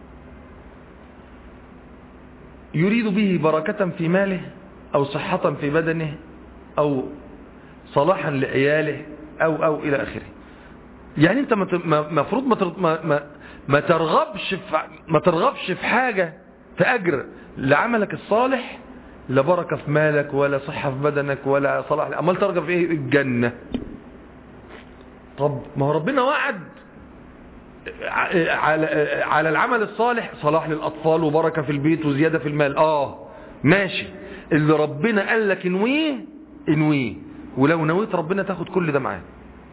يريد به بركة في ماله او صحة في بدنه او صلاحا لعياله او او الى اخره يعني انت مفروض ما ما ما ترغبش في ما ترغبش في حاجة في اجر لعملك الصالح لا بركة في مالك ولا صحة في بدنك ولا صلاح امال ترغب في ايه الجنة طب ما هو ربنا وعد على على العمل الصالح صلاح للأطفال وبركة في البيت وزيادة في المال اه ماشي اللي ربنا قال لك انويه انويه ولو نويت ربنا تاخد كل ده معاه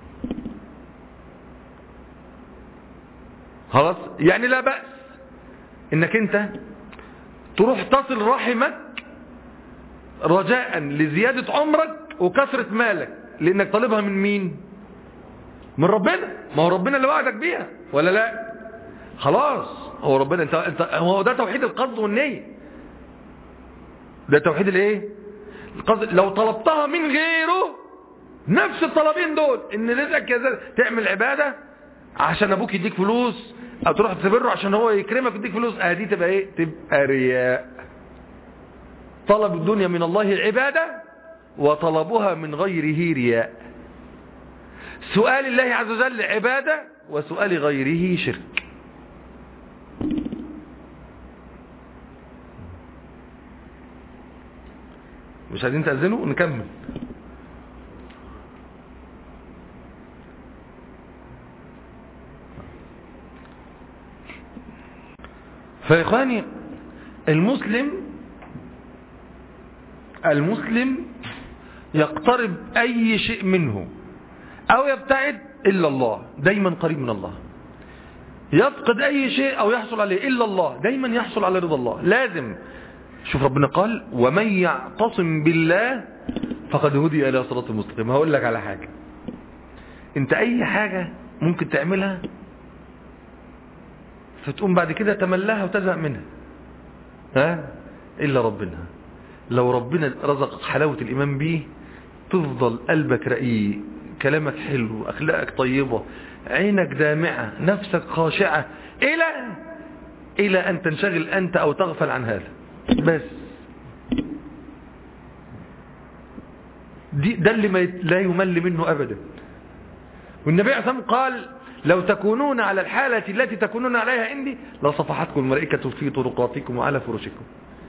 خلاص يعني لا بأس انك انت تروح تصل رحمك رجاء لزيادة عمرك وكثرة مالك لانك طالبها من مين من ربنا ما هو ربنا اللي وعدك بيها ولا لا خلاص هو ربنا انت, انت هو ده توحيد القصد والنية ده توحيد الايه القصد لو طلبتها من غيره نفس الطلبين دول ان رزقك كذا تعمل عبادة عشان ابوك يديك فلوس او تروح تبره عشان هو يكرمك يديك فلوس اه دي تبقى ايه تبقى رياء طلب الدنيا من الله عبادة وطلبها من غيره رياء سؤال الله عز وجل عبادة وسؤال غيره شرك مش عايزين تأذنوا نكمل فإخواني المسلم المسلم يقترب أي شيء منه أو يبتعد إلا الله دايما قريب من الله يفقد أي شيء أو يحصل عليه إلا الله دايما يحصل على رضا الله لازم شوف ربنا قال ومن يعتصم بالله فقد هدي إلى صراط المستقيم هقول لك على حاجة انت أي حاجة ممكن تعملها فتقوم بعد كده تملاها وتزهق منها ها إلا ربنا لو ربنا رزقك حلاوة الإيمان بيه تفضل قلبك رقيق كلامك حلو أخلاقك طيبة عينك دامعة نفسك خاشعة إلى إلى أن تنشغل أنت أو تغفل عن هذا بس دي ده اللي ما لا يمل منه أبدا والنبي عليه الصلاة قال لو تكونون على الحالة التي تكونون عليها عندي لصفحتكم الملائكة في طرقاتكم وعلى فرشكم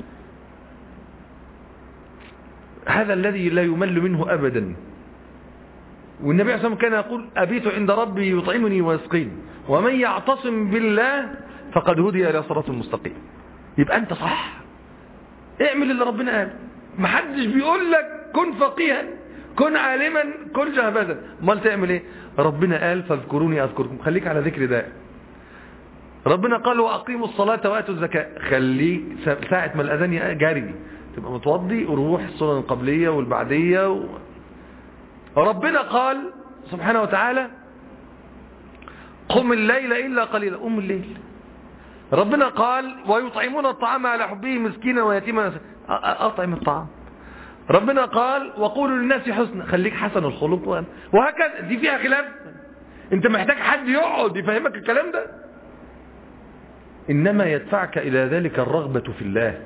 هذا الذي لا يمل منه أبدا والنبي عليه الصلاة كان يقول أبيت عند ربي يطعمني ويسقيني ومن يعتصم بالله فقد هدي إلى صراط المستقيم يبقى أنت صح اعمل اللي ربنا قال محدش بيقول لك كن فقيها كن عالما كن جهبذا امال تعمل ايه ربنا قال فاذكروني اذكركم خليك على ذكر ده ربنا قال واقيموا الصلاه واتوا الزكاه خليك ساعه ما الاذان جاري تبقى متوضي وروح الصلاه القبليه والبعديه و... ربنا قال سبحانه وتعالى قم الليل الا قليلا قم الليل ربنا قال ويطعمون الطعام على حبه مسكينا ويتيما اطعم الطعام ربنا قال وقولوا للناس حسنا خليك حسن الخلق وهكذا دي فيها خلاف انت محتاج حد يقعد يفهمك الكلام ده انما يدفعك الى ذلك الرغبة في الله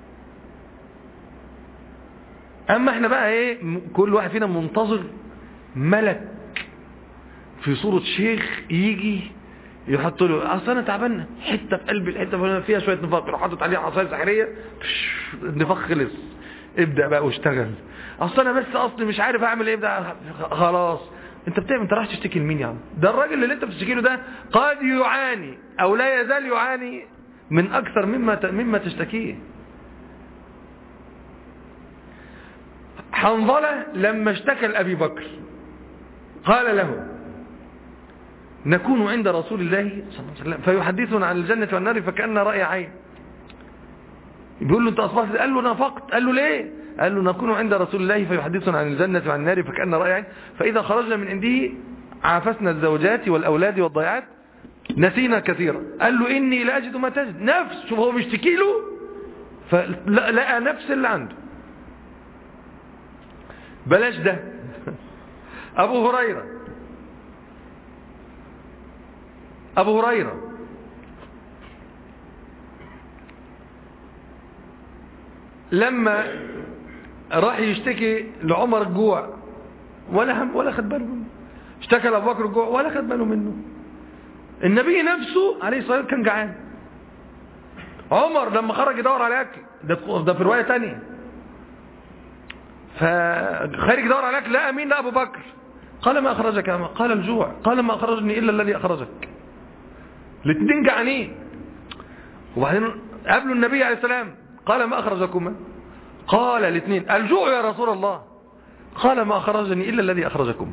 اما احنا بقى ايه كل واحد فينا منتظر ملك في صورة شيخ يجي يحط له اصل انا تعبان حته في قلبي الحته فيها شويه نفاق يروح حاطط عليها عصايه سحريه النفاق خلص ابدا بقى واشتغل اصل انا بس اصلي مش عارف اعمل ايه ابدا خلاص انت بتعمل انت راح تشتكي لمين يا عم ده الراجل اللي انت بتشتكي له ده قد يعاني او لا يزال يعاني من اكثر مما مما تشتكيه حنظله لما اشتكى لابي بكر قال له نكون عند رسول الله صلى الله عليه وسلم فيحدثنا عن الجنة والنار فكأن رأي عين بيقول له انت اصبحت قال له نافقت قال له ليه قال له نكون عند رسول الله فيحدثنا عن الجنة وعن النار فكأن رأي عين فإذا خرجنا من عنده عافسنا الزوجات والأولاد والضيعات نسينا كثيرا قال له إني لا أجد ما تجد نفس شوف هو بيشتكي له فلقى نفس اللي عنده بلاش ده أبو هريرة أبو هريرة لما راح يشتكي لعمر الجوع ولا هم ولا خد باله منه اشتكى لابو بكر الجوع ولا خد باله منه النبي نفسه عليه الصلاه والسلام كان جعان عمر لما خرج يدور على اكل ده ده في روايه ثانيه فخارج يدور على اكل لقى مين ابو بكر قال ما اخرجك يا قال الجوع قال ما اخرجني الا الذي اخرجك الاثنين جعانين وبعدين قابلوا النبي عليه السلام قال ما أخرجكما قال الاثنين الجوع يا رسول الله قال ما أخرجني إلا الذي أخرجكم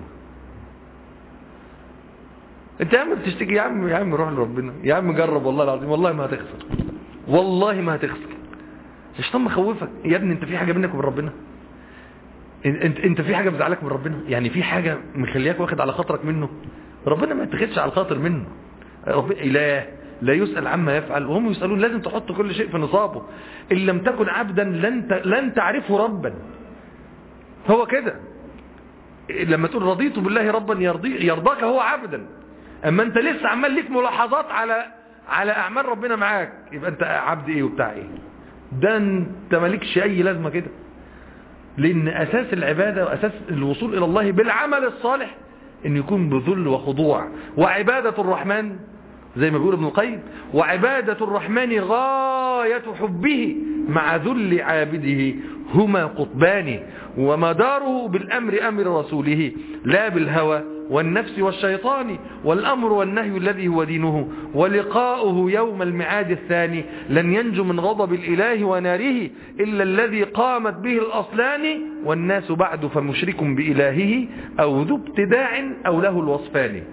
انت يا عم بتشتكي يا عم يا عم روح لربنا يا عم جرب والله العظيم والله ما هتخسر والله ما هتخسر الشيطان مخوفك يا ابني انت في حاجة بينك وبين ربنا انت انت في حاجة مزعلك من ربنا يعني في حاجة مخلياك واخد على خاطرك منه ربنا ما يتخذش على الخاطر منه رب اله لا يسأل عما يفعل وهم يسألون لازم تحط كل شيء في نصابه إن لم تكن عبدا لن لن تعرفه ربا هو كده لما تقول رضيت بالله ربا يرضي يرضاك هو عبدا اما انت لسه عمال ليك ملاحظات على على اعمال ربنا معاك يبقى انت عبد ايه وبتاع ايه ده انت مالكش اي لازمه كده لان اساس العباده واساس الوصول الى الله بالعمل الصالح ان يكون بذل وخضوع وعباده الرحمن زي ما بيقول ابن القيم وعبادة الرحمن غاية حبه مع ذل عابده هما قطبان ومداره بالأمر أمر رسوله لا بالهوى والنفس والشيطان والأمر والنهي الذي هو دينه ولقاؤه يوم المعاد الثاني لن ينجو من غضب الإله وناره إلا الذي قامت به الأصلان والناس بعد فمشرك بإلهه أو ذو ابتداع أو له الوصفان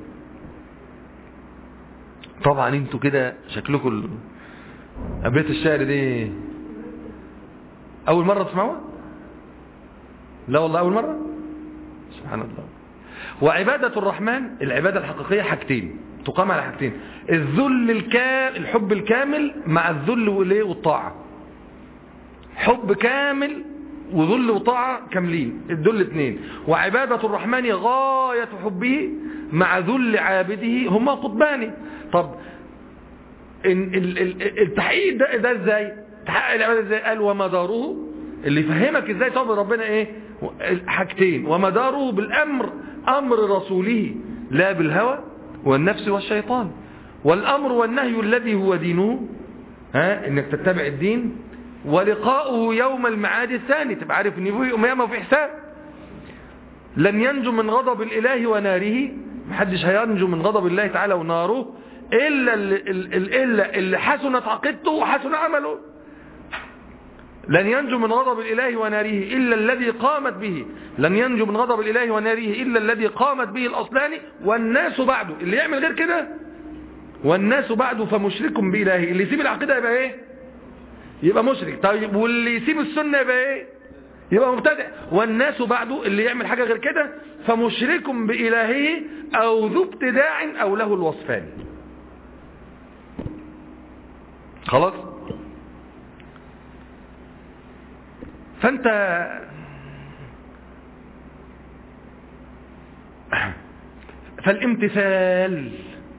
طبعا انتوا كده شكلكم أبيت الشعر دي أول مرة تسمعوها لا والله أول مرة سبحان الله وعبادة الرحمن العبادة الحقيقية حاجتين تقام على حاجتين الذل الكامل الحب الكامل مع الذل والايه والطاعة حب كامل وذل وطاعة كاملين الذل اثنين وعبادة الرحمن غاية حبه مع ذل عابده هما قطبان طب التحقيق ده, ده ازاي تحقق العبادة ازاي قال ومداره اللي يفهمك ازاي تعبد ربنا ايه حاجتين ومداره بالامر امر رسوله لا بالهوى والنفس والشيطان والامر والنهي الذي هو دينه ها انك تتبع الدين ولقاؤه يوم المعاد الثاني تبقى عارف ان في يوم في حساب لن ينجو من غضب الاله وناره محدش هينجو من غضب الله تعالى وناره إلا اللي, إلا اللي حسنت عقيدته وحسن عمله لن ينجو من غضب الإله وناره إلا الذي قامت به لن ينجو من غضب الإله وناره إلا الذي قامت به الأصلان والناس بعده اللي يعمل غير كده والناس بعده فمشرك بإلهه اللي يسيب العقيدة يبقى ايه يبقى مشرك طيب واللي يسيب السنة يبقى ايه يبقى مبتدع والناس بعده اللي يعمل حاجة غير كده فمشرك بإلهه أو ذو ابتداع أو له الوصفان خلاص فانت فالامتثال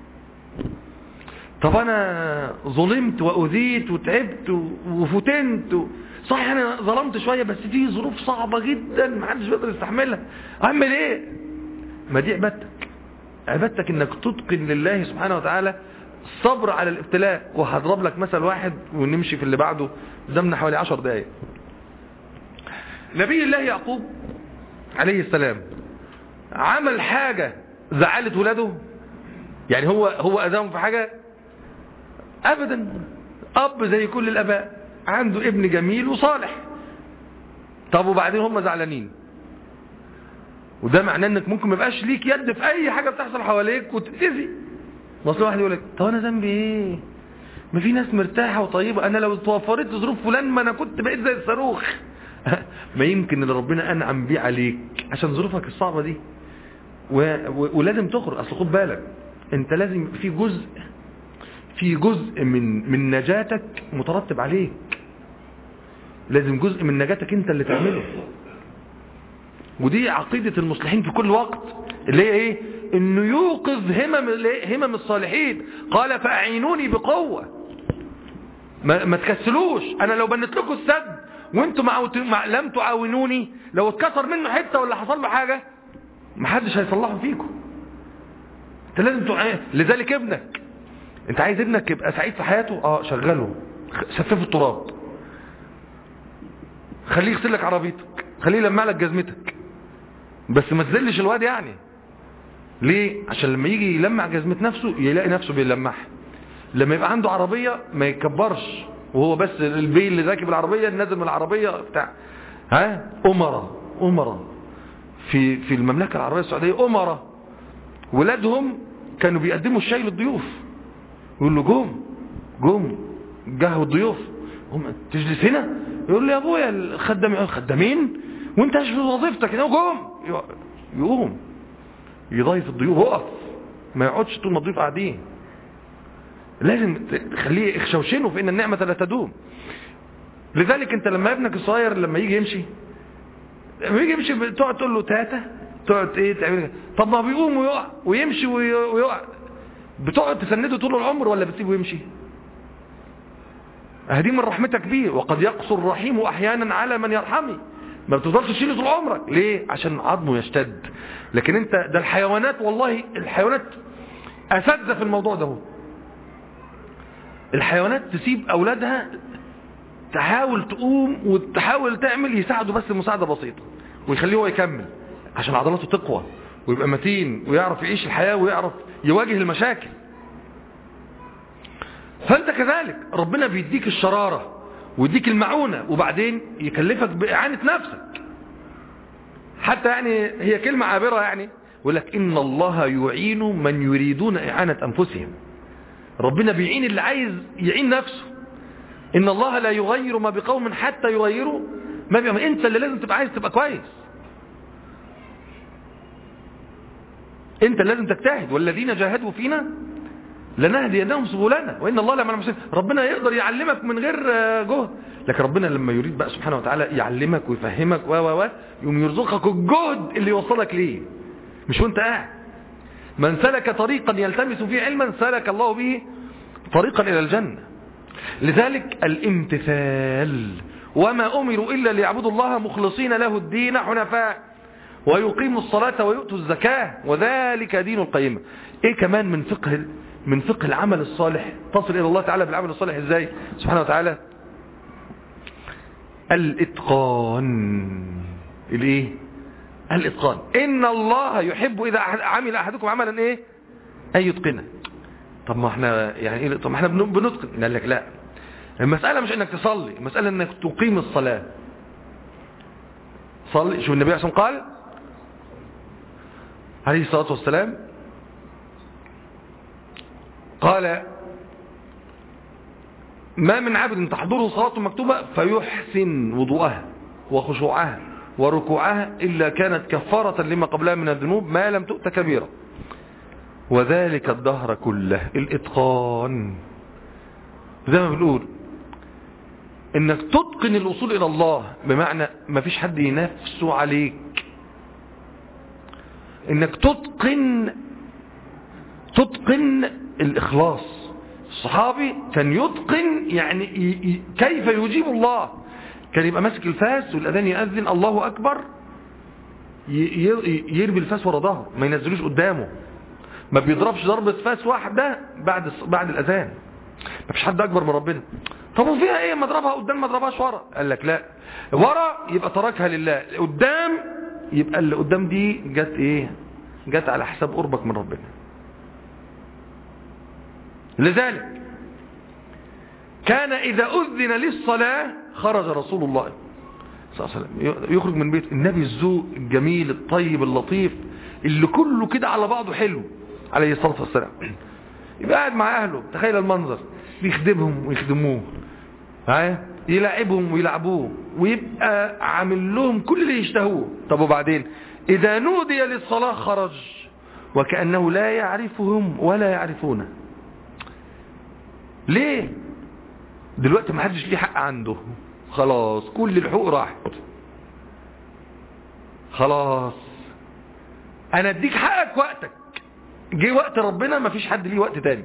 طب انا ظلمت واذيت وتعبت وفتنت صحيح انا ظلمت شوية بس في ظروف صعبة جدا ما حدش بيقدر يستحملها اعمل ايه ما دي عبادتك عبادتك انك تتقن لله سبحانه وتعالى الصبر على الابتلاء وهضرب لك مثل واحد ونمشي في اللي بعده قدامنا حوالي عشر دقايق نبي الله يعقوب عليه السلام عمل حاجة زعلت ولاده يعني هو هو أذاهم في حاجة أبدا أب زي كل الأباء عنده ابن جميل وصالح طب وبعدين هم زعلانين وده معناه انك ممكن ما يبقاش ليك يد في اي حاجة بتحصل حواليك وتتأذي مصر واحد يقول لك طب انا ذنبي ايه ما في ناس مرتاحة وطيبة انا لو توفرت ظروف فلان ما انا كنت بقيت زي الصاروخ ما يمكن اللي ربنا انعم بيه عليك عشان ظروفك الصعبة دي و... و... ولازم تخرج اصل خد بالك انت لازم في جزء في جزء من من نجاتك مترتب عليك لازم جزء من نجاتك انت اللي تعمله ودي عقيدة المصلحين في كل وقت اللي هي ايه انه يوقظ همم همم الصالحين قال فاعينوني بقوة ما, ما تكسلوش انا لو بنت لكم السد وانتم مع... لم تعاونوني لو اتكسر منه حتة ولا حصل له حاجة محدش هيصلحه فيكم انت لازم تعين لذلك ابنك انت عايز ابنك يبقى سعيد في حياته اه شغله سففه التراب خليه يغسل لك عربيتك خليه يلمع لك جزمتك بس ما تذلش الواد يعني ليه عشان لما يجي يلمع جزمة نفسه يلاقي نفسه بيلمعها لما يبقى عنده عربية ما يكبرش وهو بس البي اللي راكب العربية نازل من العربية بتاع ها أمرة أمرة في في المملكة العربية السعودية أمرة ولادهم كانوا بيقدموا الشاي للضيوف يقول له جم جم جهوا الضيوف هم تجلس هنا يقول له يا ابويا الخدام خدامين وانت مش في وظيفتك هنا جم يقوم يضيف الضيوف وقف ما يقعدش طول ما الضيوف قاعدين لازم تخليه يخشوشنه في ان النعمة لا تدوم لذلك انت لما ابنك الصغير لما يجي يمشي لما يجي يمشي تقعد تقول له تاتا تقعد ايه تعمل طب ما بيقوم ويقع ويمشي ويقع بتقعد تسنده طول العمر ولا بتسيبه يمشي هدي من رحمتك بيه وقد يقصر الرحيم احيانا على من يرحمي ما بتفضلش تشيله طول عمرك ليه عشان عظمه يشتد لكن انت ده الحيوانات والله الحيوانات اساتذه في الموضوع ده هو الحيوانات تسيب اولادها تحاول تقوم وتحاول تعمل يساعده بس مساعده بسيطه ويخليه هو يكمل عشان عضلاته تقوى ويبقى متين ويعرف يعيش الحياه ويعرف يواجه المشاكل فانت كذلك ربنا بيديك الشراره ويديك المعونه وبعدين يكلفك باعانه نفسك حتى يعني هي كلمه عابره يعني يقول لك ان الله يعين من يريدون اعانه انفسهم ربنا بيعين اللي عايز يعين نفسه ان الله لا يغير ما بقوم حتى يغيروا ما بيهم انت اللي لازم تبقى عايز تبقى كويس انت لازم تجتهد والذين جاهدوا فينا لنهدينهم سبلنا وان الله لمن المحسنين ربنا يقدر يعلمك من غير جهد لكن ربنا لما يريد بقى سبحانه وتعالى يعلمك ويفهمك و و و يوم يرزقك الجهد اللي يوصلك ليه مش وانت قاعد من سلك طريقا يلتمس فيه علما سلك الله به طريقا الى الجنه لذلك الامتثال وما امروا الا ليعبدوا الله مخلصين له الدين حنفاء ويقيموا الصلاة ويؤتوا الزكاة وذلك دين القيمة ايه كمان من فقه من فقه العمل الصالح تصل الى الله تعالى بالعمل الصالح ازاي سبحانه وتعالى الاتقان الايه الاتقان ان الله يحب اذا عمل احدكم عملا ايه ان يتقنه طب ما احنا يعني ايه طب ما احنا بنتقن قال لك لا المسألة مش انك تصلي المسألة انك تقيم الصلاة صلي شو النبي عليه الصلاة قال عليه الصلاة والسلام قال ما من عبد تحضره صلاة مكتوبة فيحسن وضوءها وخشوعها وركوعها إلا كانت كفارة لما قبلها من الذنوب ما لم تؤت كبيرة وذلك الدهر كله الإتقان زي ما بنقول انك تتقن الوصول الى الله بمعنى ما فيش حد ينافسه عليك انك تتقن تتقن الاخلاص الصحابي كان يتقن يعني ي... ي... كيف يجيب الله كان يبقى ماسك الفاس والاذان يأذن الله اكبر ي... ي... يرمي الفاس ورا ظهره ما ينزلوش قدامه ما بيضربش ضربة فاس واحدة بعد بعد الاذان ما فيش حد اكبر من ربنا طب وفيها ايه ما اضربها قدام ما اضربهاش ورا قال لك لا ورا يبقى تركها لله قدام يبقى اللي قدام دي جت ايه جت على حساب قربك من ربنا لذلك كان اذا اذن للصلاة خرج رسول الله صلى الله عليه وسلم يخرج من بيت النبي الذوق الجميل الطيب اللطيف اللي كله كده على بعضه حلو عليه الصلاة والسلام يبقى قاعد مع اهله تخيل المنظر يخدمهم ويخدموه ها يلعبهم ويلعبوه ويبقى عامل لهم كل اللي يشتهوه طب وبعدين اذا نودي للصلاة خرج وكأنه لا يعرفهم ولا يعرفونه ليه دلوقتي ما حدش ليه حق عنده خلاص كل الحقوق راحت خلاص انا اديك حقك وقتك جه وقت ربنا ما فيش حد ليه وقت تاني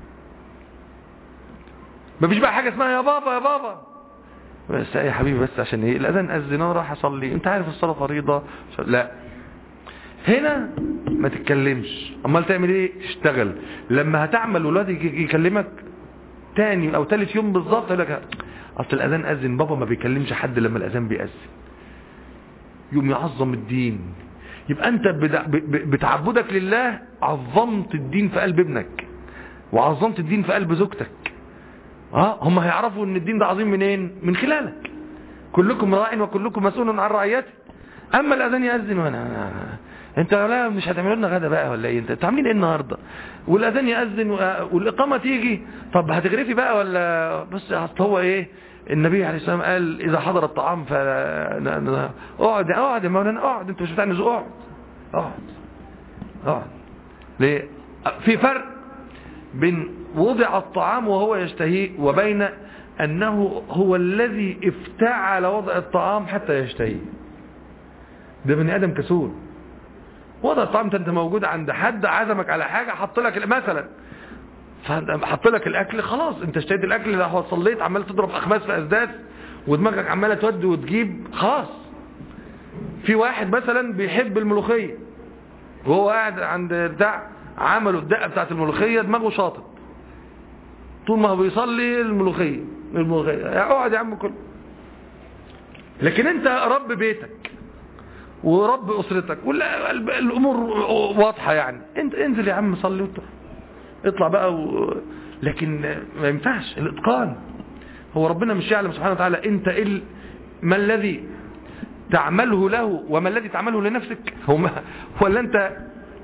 مفيش بقى حاجة اسمها يا بابا يا بابا بس يا حبيبي بس عشان ايه الاذان اذن راح اصلي انت عارف الصلاة فريضة لا هنا ما تتكلمش امال تعمل ايه تشتغل لما هتعمل ولادك يكلمك تاني او تالت يوم بالظبط يقول لك اصل الاذان اذن بابا ما بيكلمش حد لما الاذان بيأذن يوم يعظم الدين يبقى انت بتعبدك لله عظمت الدين في قلب ابنك وعظمت الدين في قلب زوجتك اه هم هيعرفوا ان الدين ده عظيم منين من خلالك كلكم راع وكلكم مسؤول عن رعيته اما الاذان ياذن وانا انت لا مش هتعملوا لنا غدا بقى ولا ايه انت عاملين ايه النهارده والاذان ياذن والاقامه تيجي طب هتغرفي بقى ولا بص اصل هو ايه النبي عليه السلام قال اذا حضر الطعام ف اقعد اقعد يا مولانا اقعد انت مش بتاع اقعد اقعد اقعد ليه في فرق بين وضع الطعام وهو يشتهيه وبين انه هو الذي افتعل وضع الطعام حتى يشتهيه ده بني ادم كسول وضع الطعام انت موجود عند حد عزمك على حاجه حط لك مثلا فحط لك الاكل خلاص انت اشتهيت الاكل لو صليت عمال تضرب اخماس في اسداس ودماغك عماله تودي وتجيب خلاص في واحد مثلا بيحب الملوخيه وهو قاعد عند بتاع عملوا الدقه بتاعت الملوخيه دماغه شاطط طول ما هو بيصلي الملوخيه الملوخيه اقعد يا عم كل لكن انت رب بيتك ورب اسرتك والامور واضحه يعني انت انزل يا عم صلي واطلع اطلع بقى و... لكن ما ينفعش الاتقان هو ربنا مش يعلم سبحانه وتعالى انت إيه ما الذي تعمله له وما الذي تعمله لنفسك هو ما ولا انت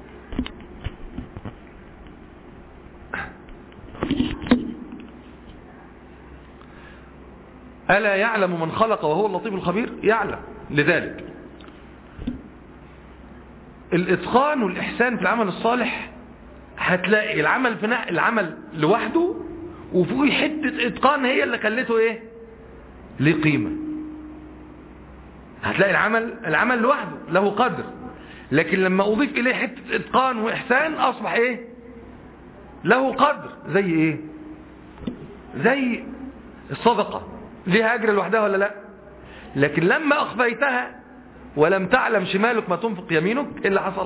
ألا يعلم من خلق وهو اللطيف الخبير يعلم لذلك الإتقان والإحسان في العمل الصالح هتلاقي العمل في العمل لوحده وفوقيه حتة إتقان هي اللي خلته إيه ليه قيمة هتلاقي العمل العمل لوحده له قدر لكن لما أضيف إليه حتة إتقان وإحسان أصبح إيه له قدر زي إيه زي الصدقة ليها أجر لوحدها ولا لا لكن لما أخفيتها ولم تعلم شمالك ما تنفق يمينك ايه اللي حصل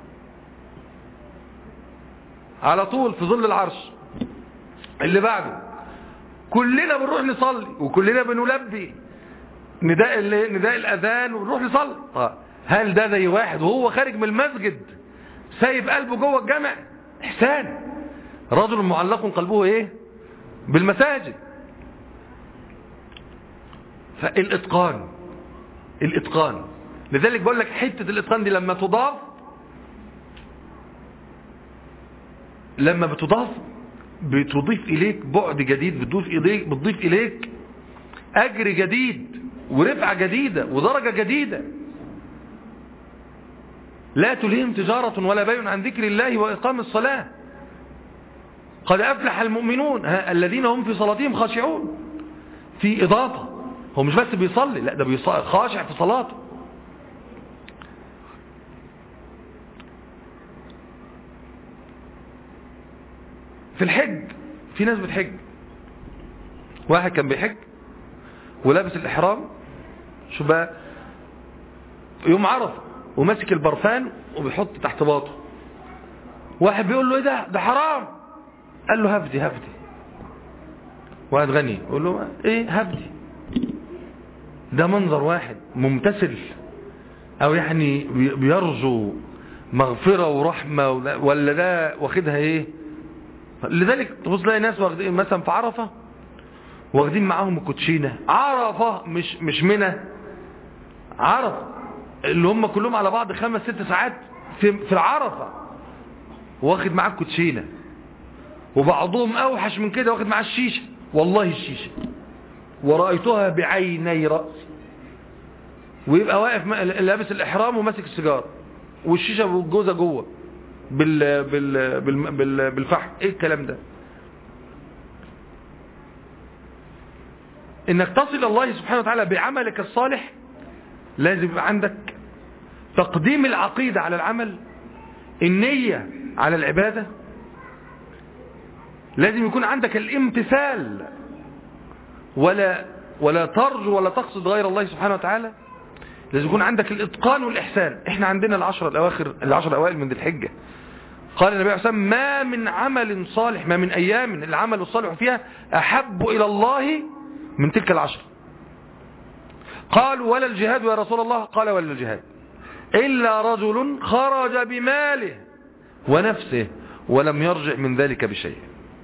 على طول في ظل العرش اللي بعده كلنا بنروح نصلي وكلنا بنلبي نداء نداء الاذان وبنروح نصلي هل ده زي واحد وهو خارج من المسجد سايب قلبه جوه الجامع احسان رجل معلق قلبه ايه بالمساجد فالاتقان الاتقان لذلك بقول لك حتة الاتقان دي لما تضاف لما بتضاف بتضيف اليك بعد جديد بتضيف اليك بتضيف اليك اجر جديد ورفعة جديدة ودرجة جديدة لا تلهم تجارة ولا بيع عن ذكر الله وإقام الصلاة قد أفلح المؤمنون الذين هم في صلاتهم خاشعون في إضافة هو مش بس بيصلي لا ده خاشع في صلاته في الحج في ناس بتحج واحد كان بيحج ولابس الإحرام شو بقى يوم عرف وماسك البرفان وبيحط تحت باطه واحد بيقول له ايه ده ده حرام قال له هفدي هفدي واحد غني يقول له ايه هفدي ده منظر واحد ممتثل او يعني بيرجو مغفرة ورحمة ولا ده واخدها ايه لذلك تبص تلاقي ناس واخدين مثلا في عرفة واخدين معاهم الكوتشينة عرفة مش مش منى عرفة اللي هم كلهم على بعض خمس ست ساعات في, في العرفة واخد معاه الكوتشينة وبعضهم اوحش من كده واخد معاه الشيشة والله الشيشة ورأيتها بعيني رأسي ويبقى واقف لابس الإحرام وماسك السيجار والشيشة والجوزة جوه بال بال بال بال بالفحم ايه الكلام ده انك تصل الله سبحانه وتعالى بعملك الصالح لازم يبقى عندك تقديم العقيدة على العمل النية على العبادة لازم يكون عندك الامتثال ولا ولا ترجو ولا تقصد غير الله سبحانه وتعالى لازم يكون عندك الاتقان والاحسان احنا عندنا العشر الاواخر العشر الاوائل من ذي الحجه قال النبي عليه الصلاه والسلام ما من عمل صالح ما من ايام العمل الصالح فيها احب الى الله من تلك العشر قالوا ولا الجهاد يا رسول الله قال ولا الجهاد الا رجل خرج بماله ونفسه ولم يرجع من ذلك بشيء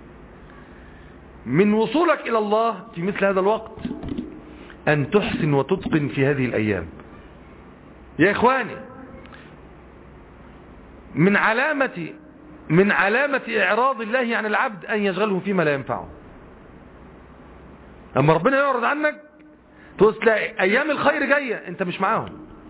من وصولك إلى الله في مثل هذا الوقت أن تحسن وتتقن في هذه الأيام يا إخواني من علامة من علامة إعراض الله عن العبد أن يشغله فيما لا ينفعه أما ربنا يعرض عنك تلاقي أيام الخير جاية أنت مش معاهم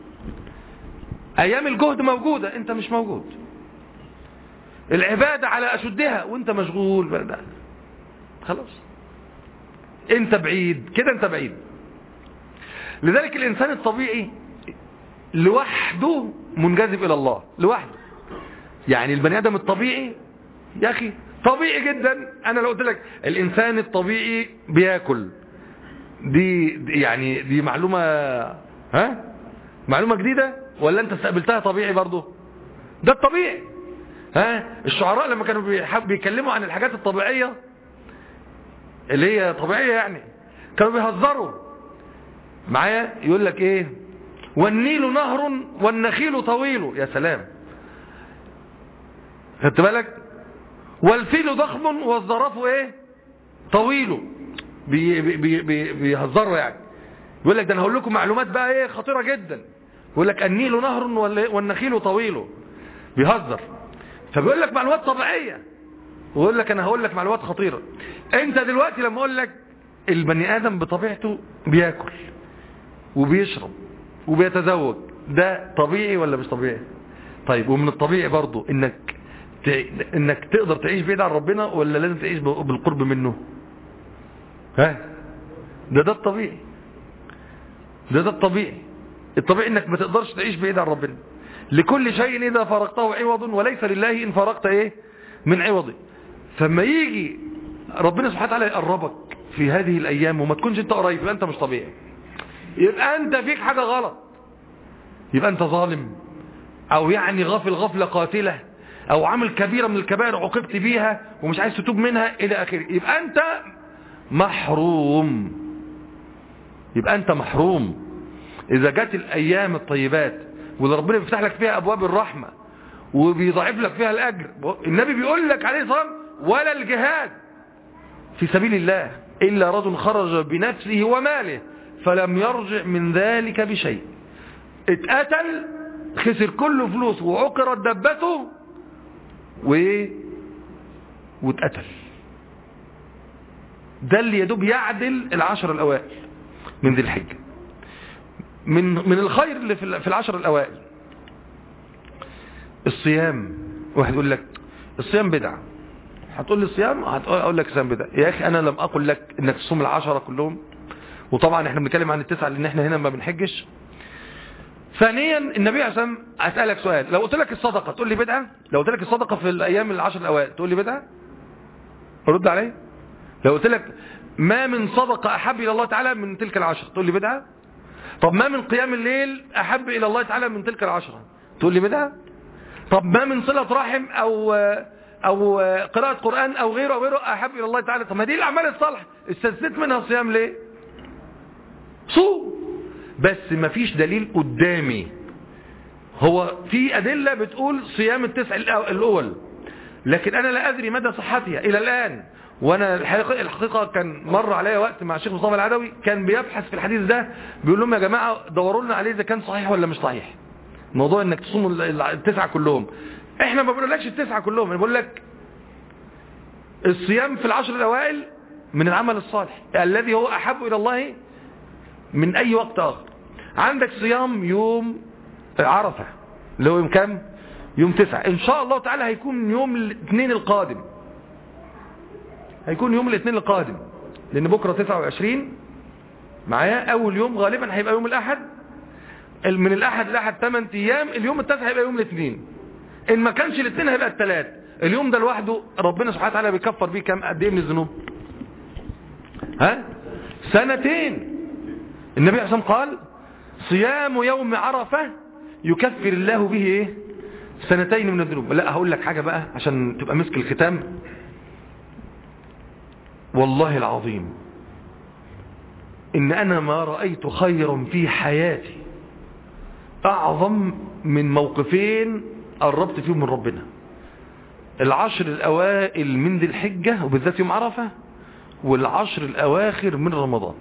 أيام الجهد موجودة أنت مش موجود العبادة على أشدها وأنت مشغول بقى خلاص أنت بعيد كده أنت بعيد لذلك الإنسان الطبيعي لوحده منجذب إلى الله لوحده يعني البني آدم الطبيعي يا أخي طبيعي جدا أنا لو قلت لك الإنسان الطبيعي بياكل دي دي يعني دي معلومة ها معلومة جديدة ولا أنت استقبلتها طبيعي برضو ده الطبيعي ها الشعراء لما كانوا بيحب بيتكلموا عن الحاجات الطبيعية اللي هي طبيعية يعني كانوا بيهزروا معايا يقول لك ايه والنيل نهر والنخيل طويل يا سلام خدت بالك والفيل ضخم والظرف ايه طويل بي بي بي بيهزروا يعني يقول لك ده انا هقول لكم معلومات بقى ايه خطيره جدا يقول لك النيل نهر والنخيل طويل بيهزر فبيقول لك معلومات طبيعيه ويقول لك انا هقول لك معلومات خطيره انت دلوقتي لما اقول لك البني ادم بطبيعته بياكل وبيشرب وبيتزوج ده طبيعي ولا مش طبيعي طيب ومن الطبيعي برضو انك انك تقدر تعيش بعيد عن ربنا ولا لازم تعيش بالقرب منه ها ده ده الطبيعي ده ده الطبيعي الطبيعي انك ما تقدرش تعيش بعيد عن ربنا لكل شيء اذا فرقته عوض وليس لله ان فرقت ايه من عوضه فما يجي ربنا سبحانه وتعالى يقربك في هذه الايام وما تكونش انت قريب يبقى انت مش طبيعي يبقى انت فيك حاجة غلط يبقى انت ظالم او يعني غافل غفلة قاتلة او عامل كبيرة من الكبائر عوقبت بيها ومش عايز تتوب منها الى اخره يبقى انت محروم يبقى انت محروم اذا جت الايام الطيبات واللي ربنا بيفتح لك فيها ابواب الرحمة وبيضاعف لك فيها الاجر النبي بيقول لك عليه الصلاة ولا الجهاد في سبيل الله الا رجل خرج بنفسه وماله فلم يرجع من ذلك بشيء اتقتل خسر كل فلوس وعقرت دبته وايه واتقتل ده اللي يدوب يعدل العشر الاوائل من ذي الحجة من من الخير اللي في العشر الاوائل الصيام واحد يقول لك الصيام بدعة هتقول لي الصيام هقول لك الصيام بدعة يا اخي انا لم اقل لك انك تصوم العشرة كلهم وطبعا احنا بنتكلم عن التسعة لان احنا هنا ما بنحجش ثانيا النبي عليه الصلاه اسالك سؤال لو قلت لك الصدقه تقول لي بدعه لو قلت لك الصدقه في الايام العشر الاوائل تقول لي بدعه رد علي لو قلت لك ما من صدقه احب الى الله تعالى من تلك العشر تقول لي بدعه طب ما من قيام الليل احب الى الله تعالى من تلك العشره تقول لي بدعه طب ما من صله رحم او او قراءه قران او غيره او غيره احب الى الله تعالى طب ما دي الاعمال الصالحه استثنيت منها الصيام ليه صوم بس ما فيش دليل قدامي هو في أدلة بتقول صيام التسع الأول لكن أنا لا أدري مدى صحتها إلى الآن وأنا الحقيقة, الحقيقة كان مر عليا وقت مع الشيخ مصطفى العدوي كان بيبحث في الحديث ده بيقول لهم يا جماعة دوروا لنا عليه إذا كان صحيح ولا مش صحيح موضوع إنك تصوم التسعة كلهم إحنا ما بنقولكش التسعة كلهم أنا بقول لك الصيام في العشر الأوائل من العمل الصالح الذي هو أحب إلى الله من أي وقت آخر عندك صيام يوم عرفة اللي هو يوم كام يوم تسعة ان شاء الله تعالى هيكون يوم الاثنين القادم هيكون يوم الاثنين القادم لان بكرة تسعة وعشرين معايا اول يوم غالبا هيبقى يوم الاحد من الاحد الاحد 8 ايام اليوم التاسع هيبقى يوم الاثنين ان ما كانش الاثنين هيبقى الثلاث اليوم ده لوحده ربنا سبحانه وتعالى بيكفر بيه كام قد ايه من الذنوب ها سنتين النبي عليه الصلاه قال صيام يوم عرفة يكفر الله به ايه سنتين من الذنوب لا هقول لك حاجة بقى عشان تبقى مسك الختام والله العظيم ان انا ما رأيت خيرا في حياتي اعظم من موقفين قربت فيهم من ربنا العشر الاوائل من ذي الحجة وبالذات يوم عرفة والعشر الأواخر من رمضان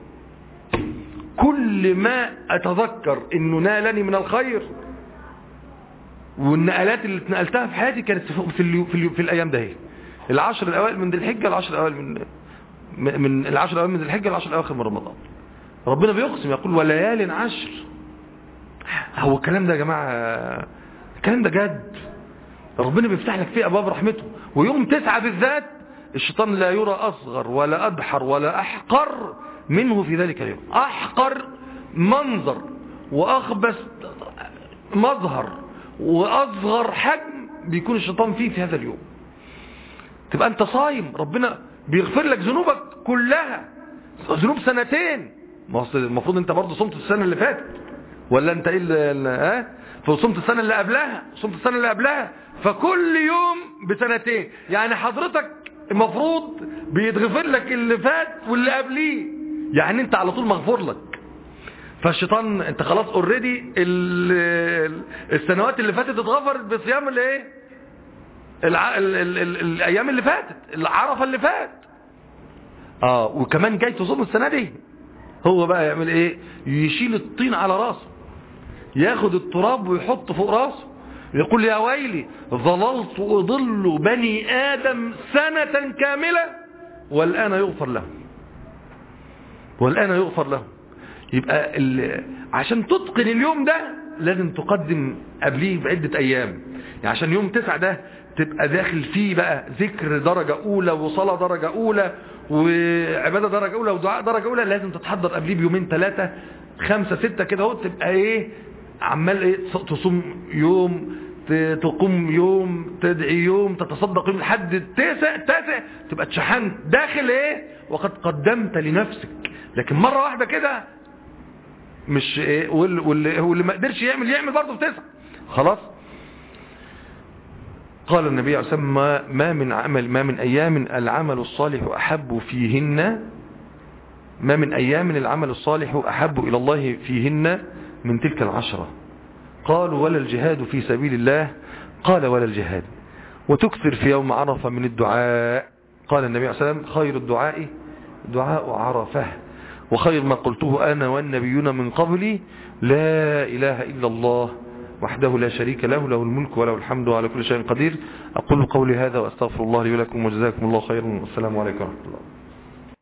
كل ما أتذكر أنه نالني من الخير والنقلات اللي اتنقلتها في حياتي كانت في, في, اليو في, اليو في الأيام ده هي العشر الأوائل من ذي الحجة العشر الأوائل من من العشر الأوائل من ذي الحجة العشر الأواخر من رمضان ربنا بيقسم يقول وليال عشر هو الكلام ده يا جماعة الكلام ده جد ربنا بيفتح لك فيه أبواب رحمته ويوم تسعة بالذات الشيطان لا يرى أصغر ولا أدحر ولا أحقر منه في ذلك اليوم أحقر منظر وأخبث مظهر وأصغر حجم بيكون الشيطان فيه في هذا اليوم تبقى أنت صايم ربنا بيغفر لك ذنوبك كلها ذنوب سنتين المفروض انت برضه صمت السنة اللي فاتت ولا انت ايه ها فصمت السنة اللي قبلها صمت السنة اللي قبلها فكل يوم بسنتين يعني حضرتك المفروض بيتغفر لك اللي فات واللي قبليه يعني انت على طول مغفور لك فالشيطان انت خلاص اوريدي السنوات اللي فاتت اتغفرت بصيام الايه الع... ال... ال... ال... الايام اللي فاتت العرفه اللي فات اه وكمان جاي تصوم السنه دي هو بقى يعمل ايه يشيل الطين على راسه ياخد التراب ويحطه فوق راسه يقول يا ويلي ظللت أضل بني آدم سنة كاملة والآن يغفر له والآن يغفر له يبقى عشان تتقن اليوم ده لازم تقدم قبليه بعدة أيام يعني عشان يوم تسعة ده تبقى داخل فيه بقى ذكر درجة أولى وصلاة درجة أولى وعبادة درجة أولى ودعاء درجة أولى لازم تتحضر قبليه بيومين ثلاثة خمسة ستة كده اهو تبقى ايه عمال ايه تصوم يوم تقوم يوم تدعي يوم تتصدق يوم لحد التاسع التاسع تبقى اتشحنت داخل ايه وقد قدمت لنفسك لكن مرة واحدة كده مش ايه واللي, واللي ما قدرش يعمل يعمل برضه في تسع خلاص قال النبي عليه الصلاة والسلام ما من عمل ما من ايام العمل الصالح احب فيهن ما من ايام العمل الصالح احب الى الله فيهن من تلك العشرة قالوا ولا الجهاد في سبيل الله قال ولا الجهاد وتكثر في يوم عرفة من الدعاء قال النبي عليه الصلاة والسلام خير الدعاء دعاء عرفة وخير ما قلته أنا والنبيون من قبلي لا إله إلا الله وحده لا شريك له له الملك وله الحمد على كل شيء قدير أقول قولي هذا وأستغفر الله لي ولكم وجزاكم الله خيرا والسلام عليكم ورحمة الله